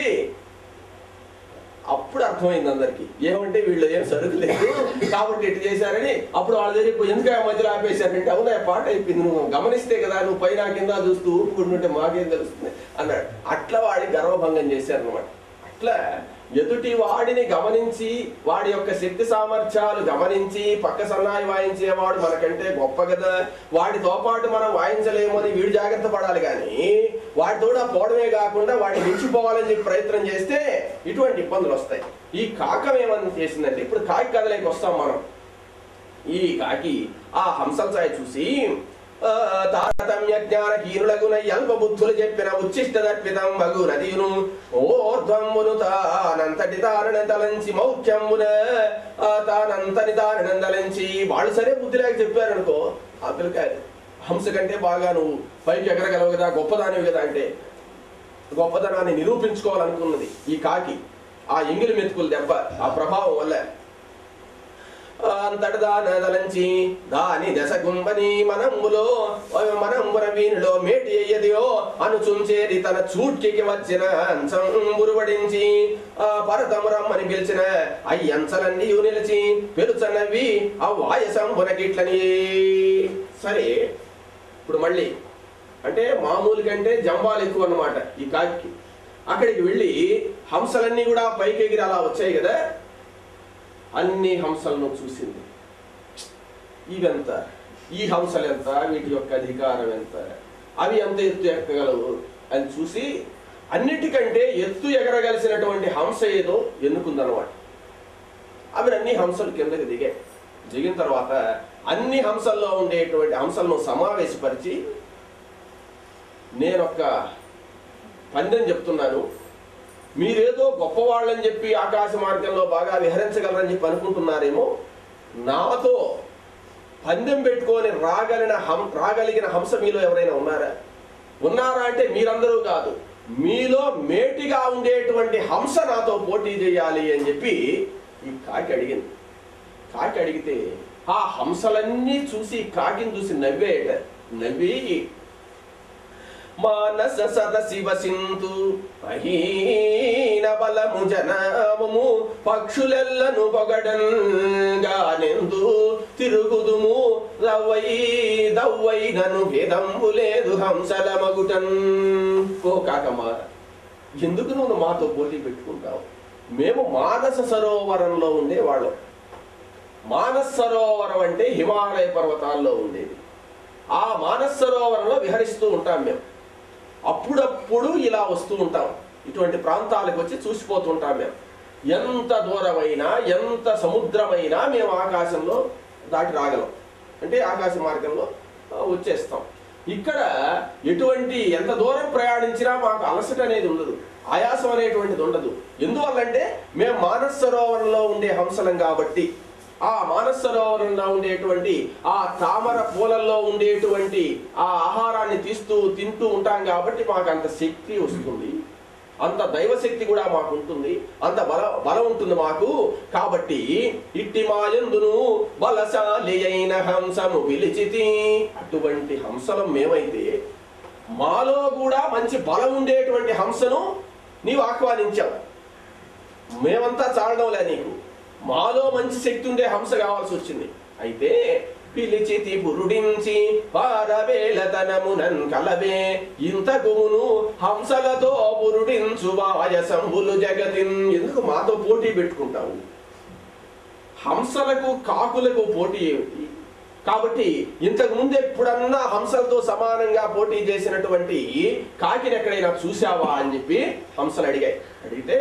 అప్పుడు అర్థమైంది అందరికి ఏమంటే వీళ్ళు ఏం సరుకు లేదు కాబట్టి ఇటు చేశారని అప్పుడు వాళ్ళ దగ్గర పోయి ఎందుకు ఆ మధ్యలో ఆపేశారంటే అవునా ఆ పాట అయిపోయింది నువ్వు గమనిస్తే కదా నువ్వు పైన కింద చూస్తూ ఊపుకుంటుంటే మాకేం తెలుస్తుంది అన్నాడు అట్లా వాడి గర్వభంగం చేశారనమాట అట్లా ఎదుటి వాడిని గమనించి వాడి యొక్క శక్తి సామర్థ్యాలు గమనించి పక్క సన్నాయి వాయించేవాడు మనకంటే గొప్ప కదా వాడితో పాటు మనం వాయించలేము అని వీడు జాగ్రత్త పడాలి కానీ వాడితో పోవడమే కాకుండా వాడిని మించిపోవాలని చెప్పి ప్రయత్నం చేస్తే ఇటువంటి ఇబ్బందులు వస్తాయి ఈ కాకం ఏమని చేసిందంటే ఇప్పుడు కాకి కథలోకి వస్తాం మనం ఈ కాకి ఆ హంసల సాయి చూసి ఆ, తారతమ్య జ్ఞాన హీనులగున అల్ప బుద్ధులు చెప్పిన ఉచ్చిష్ట దర్పితం మగు నదియును ఓర్ధ్వమును తానంతటి తారణ తలంచి మౌఖ్యమున ఆ, తానంతని తారణ తలంచి వాళ్ళు సరే బుద్ధి లేక చెప్పారనుకో ఆ పిల్లకాయ హంస కంటే బాగా నువ్వు పైకి ఎగరగలవు కదా గొప్పదానివి కదా అంటే గొప్పతనాన్ని నిరూపించుకోవాలనుకున్నది ఈ కాకి ఆ ఎంగిలి మెతుకుల దెబ్బ ఆ ప్రభావం వల్ల అంతటి దానదలంచి దాని దశ గుంబని మనంబులో మనంబుర వీనిలో మేటి అయ్యదియో అనుచుంచేది తన చూట్కి వచ్చిన అంశం బురువడించి ఆ పరతము రమ్మని పిలిచిన అయ్యంచలన్నీ నిలిచి పెరుచనవి ఆ వాయసంబునకిట్లని సరే ఇప్పుడు మళ్ళీ అంటే మామూలు కంటే జంబాలు ఎక్కువ అన్నమాట ఈ కాకి అక్కడికి వెళ్ళి హంసలన్నీ కూడా పైకి ఎగిరి అలా వచ్చాయి కదా అన్ని హంసలను చూసింది ఇవెంత ఈ హంసలు ఎంత వీటి యొక్క అధికారం ఎంత అవి ఎంత ఎత్తు ఎక్కగలవు అని చూసి అన్నిటికంటే ఎత్తు ఎగరగలిసినటువంటి హంస ఏదో ఎన్నుకుందనమాట అవి అన్ని హంసలు కిందకి దిగాయి దిగిన తర్వాత అన్ని హంసల్లో ఉండేటువంటి హంసలను సమావేశపరిచి నేనొక్క పందెం చెప్తున్నాను మీరేదో గొప్పవాళ్ళని చెప్పి ఆకాశ మార్గంలో బాగా విహరించగలరని చెప్పి అనుకుంటున్నారేమో నాతో పందెం పెట్టుకొని రాగలిగిన హం రాగలిగిన హంస మీలో ఎవరైనా ఉన్నారా ఉన్నారా అంటే మీరందరూ కాదు మీలో మేటిగా ఉండేటువంటి హంస నాతో పోటీ చేయాలి అని చెప్పి ఈ కాకి అడిగింది కాకి అడిగితే ఆ హంసలన్నీ చూసి కాకిని చూసి నవ్వేట నవ్వి మానస సదశి వసింతు మహీన బలము జనము పక్షులెల్లను పొగడంగానెందు తిరుగుదుము దవ్వై దవ్వై నను భేదంబు లేదు హంసల మగుటన్ ఓ కాకమ్మ ఎందుకు నువ్వు మాతో పోటీ పెట్టుకుంటావు మేము మానస సరోవరంలో ఉండేవాళ్ళం మానస సరోవరం అంటే హిమాలయ పర్వతాల్లో ఉండేది ఆ మానస సరోవరంలో విహరిస్తూ ఉంటాం మేము అప్పుడప్పుడు ఇలా వస్తూ ఉంటాం ఇటువంటి ప్రాంతాలకు వచ్చి చూసిపోతుంటాం మేము ఎంత దూరమైనా ఎంత సముద్రమైనా మేము ఆకాశంలో దాటి రాగలం అంటే ఆకాశ మార్గంలో ఆ, వచ్చేస్తాం ఇక్కడ ఎటువంటి ఎంత దూరం ప్రయాణించినా మాకు అలసట అనేది ఉండదు ఆయాసం అనేటువంటిది ఉండదు ఎందువల్లంటే మేము మానస సరోవరంలో ఉండే హంసలం కాబట్టి ఆ మానస సరోవరంలో ఉండేటువంటి ఆ తామర పూలల్లో ఉండేటువంటి ఆ ఆహారాన్ని తీస్తూ తింటూ ఉంటాం కాబట్టి మాకు అంత శక్తి వస్తుంది అంత దైవశక్తి కూడా మాకు ఉంటుంది అంత బల బలం ఉంటుంది మాకు కాబట్టి ఇట్టి మాయందును బలశాలి అయిన హంసము పిలిచితి అటువంటి హంసలం మేమైతే మాలో కూడా మంచి బలం ఉండేటువంటి హంసను నీవు ఆహ్వానించావు మేమంతా చాలడంలే నీకు మాలో మంచి శక్తి ఉండే హంస కావాల్సి వచ్చింది అయితే పిలిచితి బురుడించి పారవేలతనమునన్ కలవే ఇంతకుమును హంసలతో బురుడించు వాయసంబులు జగతిన్ ఎందుకు మాతో పోటీ పెట్టుకుంటావు హంసలకు కాకులకు పోటీ ఏమిటి కాబట్టి ఇంతకు ముందు ఎప్పుడన్నా హంసలతో సమానంగా పోటీ చేసినటువంటి కాకిని ఎక్కడైనా చూసావా అని చెప్పి హంసలు అడిగాయి అడిగితే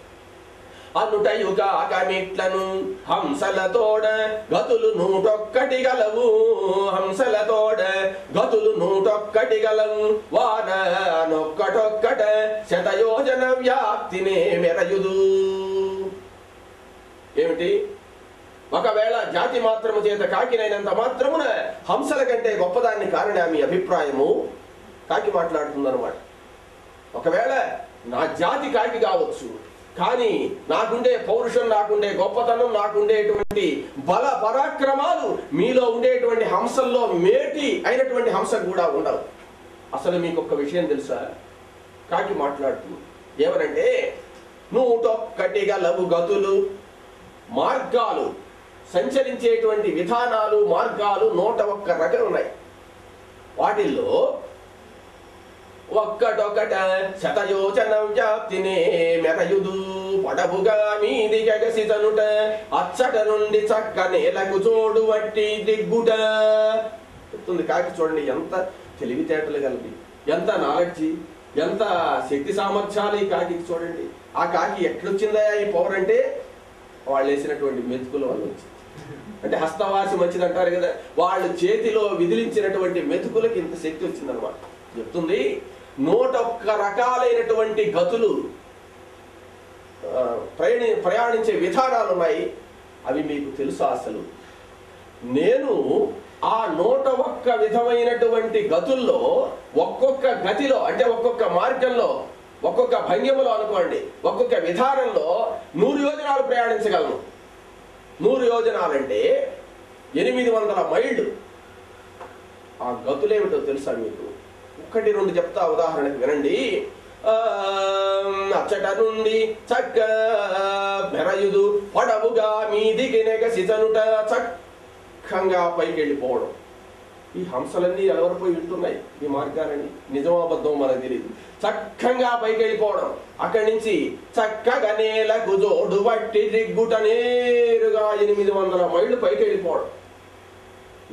అనుటయుగా కమిట్లను హంసలతోడ గతులు నూటొక్కటి గలవు హంసలతోడ గతులు నూటొక్కటి గలవు వాన నొక్కటొక్కట శతయోజన వ్యాప్తినే మెరయుదు ఏమిటి ఒకవేళ జాతి మాత్రము చేత కాకినైనంత మాత్రమున హంసల కంటే గొప్పదాన్ని కారణా మీ అభిప్రాయము కాకి మాట్లాడుతుందన్నమాట ఒకవేళ నా జాతి కాకి కావచ్చు కానీ నాకుండే పౌరుషం నాకుండే గొప్పతనం నాకుండేటువంటి బల పరాక్రమాలు మీలో ఉండేటువంటి హంసల్లో మేటి అయినటువంటి హంసకు కూడా ఉండవు అసలు మీకు ఒక విషయం తెలుసా కాకి మాట్లాడుతుంది ఏమనంటే నూటొక్కటి గలవు గతులు మార్గాలు సంచరించేటువంటి విధానాలు మార్గాలు నూట ఒక్క రకం ఉన్నాయి వాటిల్లో ఒక్కటొక్కట శతయోచన వ్యాప్తినే మెరయుదు పడబుగా మీది గగసితనుట అచ్చట నుండి చక్క నేలకు చోడు వట్టి దిగ్గుట చెప్తుంది కాకి చూడండి ఎంత తెలివితేటలు కలిపి ఎంత నాలెడ్జి ఎంత శక్తి సామర్థ్యాలు ఈ కాకి చూడండి ఆ కాకి ఎట్లొచ్చిందా ఈ పవర్ అంటే వాళ్ళు వేసినటువంటి మెతుకుల వల్ల వచ్చింది అంటే హస్తవాసి మంచిది అంటారు కదా వాళ్ళు చేతిలో విదిలించినటువంటి మెతుకులకి ఇంత శక్తి వచ్చిందనమాట చెప్తుంది నూట ఒక్క రకాలైనటువంటి గతులు ఆ, ప్రయాణి ప్రయాణించే విధానాలు ఉన్నాయి అవి మీకు తెలుసా అసలు నేను ఆ నూట ఒక్క విధమైనటువంటి గతుల్లో ఒక్కొక్క గతిలో అంటే ఒక్కొక్క మార్గంలో ఒక్కొక్క భంగిమలో అనుకోండి ఒక్కొక్క విధానంలో నూరు యోజనాలు ప్రయాణించగలను నూరు యోజనాలంటే ఎనిమిది వందల మైళ్ళు ఆ గతులేమిటో తెలుసా మీకు ఒకటి రెండు చెప్తా ఉదాహరణకు వినండి ఆ, అచ్చట నుండి చక్క మెరయుదు పొడవుగా మీదికి నెగసితనుట చక్కంగా పైకి వెళ్ళిపోవడం ఈ హంసలన్నీ ఎలవరిపోయి వింటున్నాయి ఈ మార్గాలని నిజమో అబద్ధం మనకు తెలియదు చక్కగా పైకి వెళ్ళిపోవడం అక్కడి నుంచి చక్కగా నేలకు జోడు బట్టి దిగ్గుట నేరుగా ఎనిమిది వందల మైళ్ళు పైకి వెళ్ళిపోవడం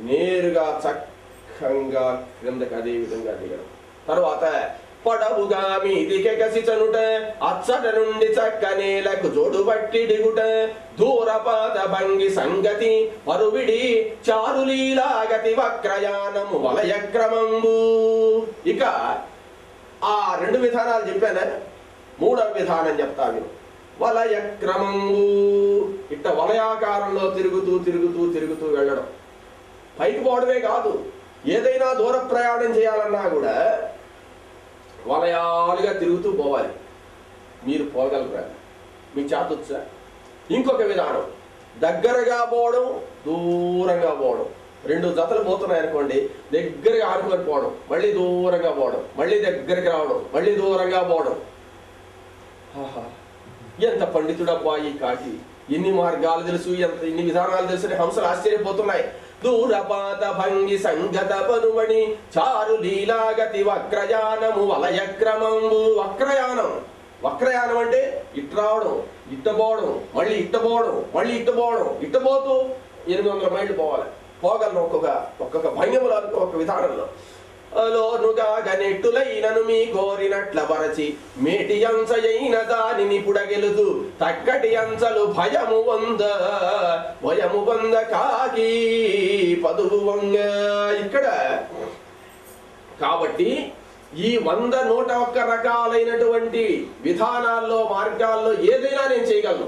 నేరుగా చక్కగా క్రిందకి అదే విధంగా దిగడం తర్వాత పొడవుగా మీదికెగసి చనుట అచ్చట నుండి చక్క నేలకు జోడు బట్టి దిగుట దూరపాద భంగి సంగతి పరువిడి చారులీలాగతి వక్రయానము వలయక్రమంబు ఇక ఆ రెండు విధానాలు చెప్పానే మూడవ విధానం చెప్తా విను వలయక్రమంబు ఇట్ట వలయాకారంలో తిరుగుతూ తిరుగుతూ తిరుగుతూ వెళ్ళడం పైకి పోవడమే కాదు ఏదైనా దూర ప్రయాణం చేయాలన్నా కూడా వలయాలుగా తిరుగుతూ పోవాలి మీరు పోగలరా మీ చేతొచ్చా ఇంకొక విధానం దగ్గరగా పోవడం దూరంగా పోవడం రెండు జతలు పోతున్నాయి అనుకోండి దగ్గరగా ఆడుకొని పోవడం మళ్ళీ దూరంగా పోవడం మళ్ళీ దగ్గరికి రావడం మళ్ళీ దూరంగా పోవడం ఆహా, ఎంత పండితుడబ్బా ఈ కాకి ఎన్ని మార్గాలు తెలుసు ఎంత ఇన్ని విధానాలు తెలుసు అని హంసలు ఆశ్చర్యపోతున్నాయి దూరపాత భంగి సంగత పనుమణి చారు లీలాగతి వక్రయానము వలయక్రమంబు వక్రయానం వక్రయానం అంటే ఇట్ రావడం ఇట్టపోవడం మళ్ళీ ఇట్టపోవడం మళ్ళీ ఇట్టపోవడం ఇట్టపోతూ ఎనిమిది వందల మైళ్ళు పోవాలి పోగలను ఒక్కొక్క ఒక్కొక్క భంగిమలో ఒక్కొక్క విధానంలో లోనుగా గనెట్టులైనను మీ కోరినట్ల వరచి మేటి అంశయైన దానిని పుడగెలుతూ తక్కటి అంశలు భయము వంద భయము వంద కాకి పదువు వంగ ఇక్కడ కాబట్టి ఈ వంద నూట ఒక్క రకాలైనటువంటి విధానాల్లో మార్గాల్లో ఏదైనా నేను చేయగలను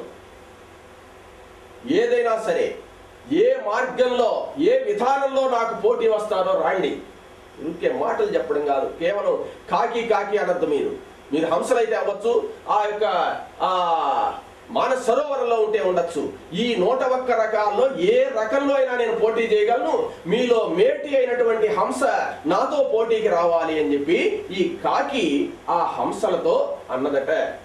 ఏదైనా సరే ఏ మార్గంలో ఏ విధానంలో నాకు పోటీ వస్తారో రాండి ఊరికే మాటలు చెప్పడం కాదు కేవలం కాకి కాకి అనద్దు మీరు మీరు హంసలైతే అవ్వచ్చు ఆ యొక్క ఆ మానస సరోవరంలో ఉంటే ఉండొచ్చు ఈ నూట ఒక్క రకాల్లో ఏ రకంలో అయినా నేను పోటీ చేయగలను మీలో మేటి అయినటువంటి హంస నాతో పోటీకి రావాలి అని చెప్పి ఈ కాకి ఆ హంసలతో అన్నదట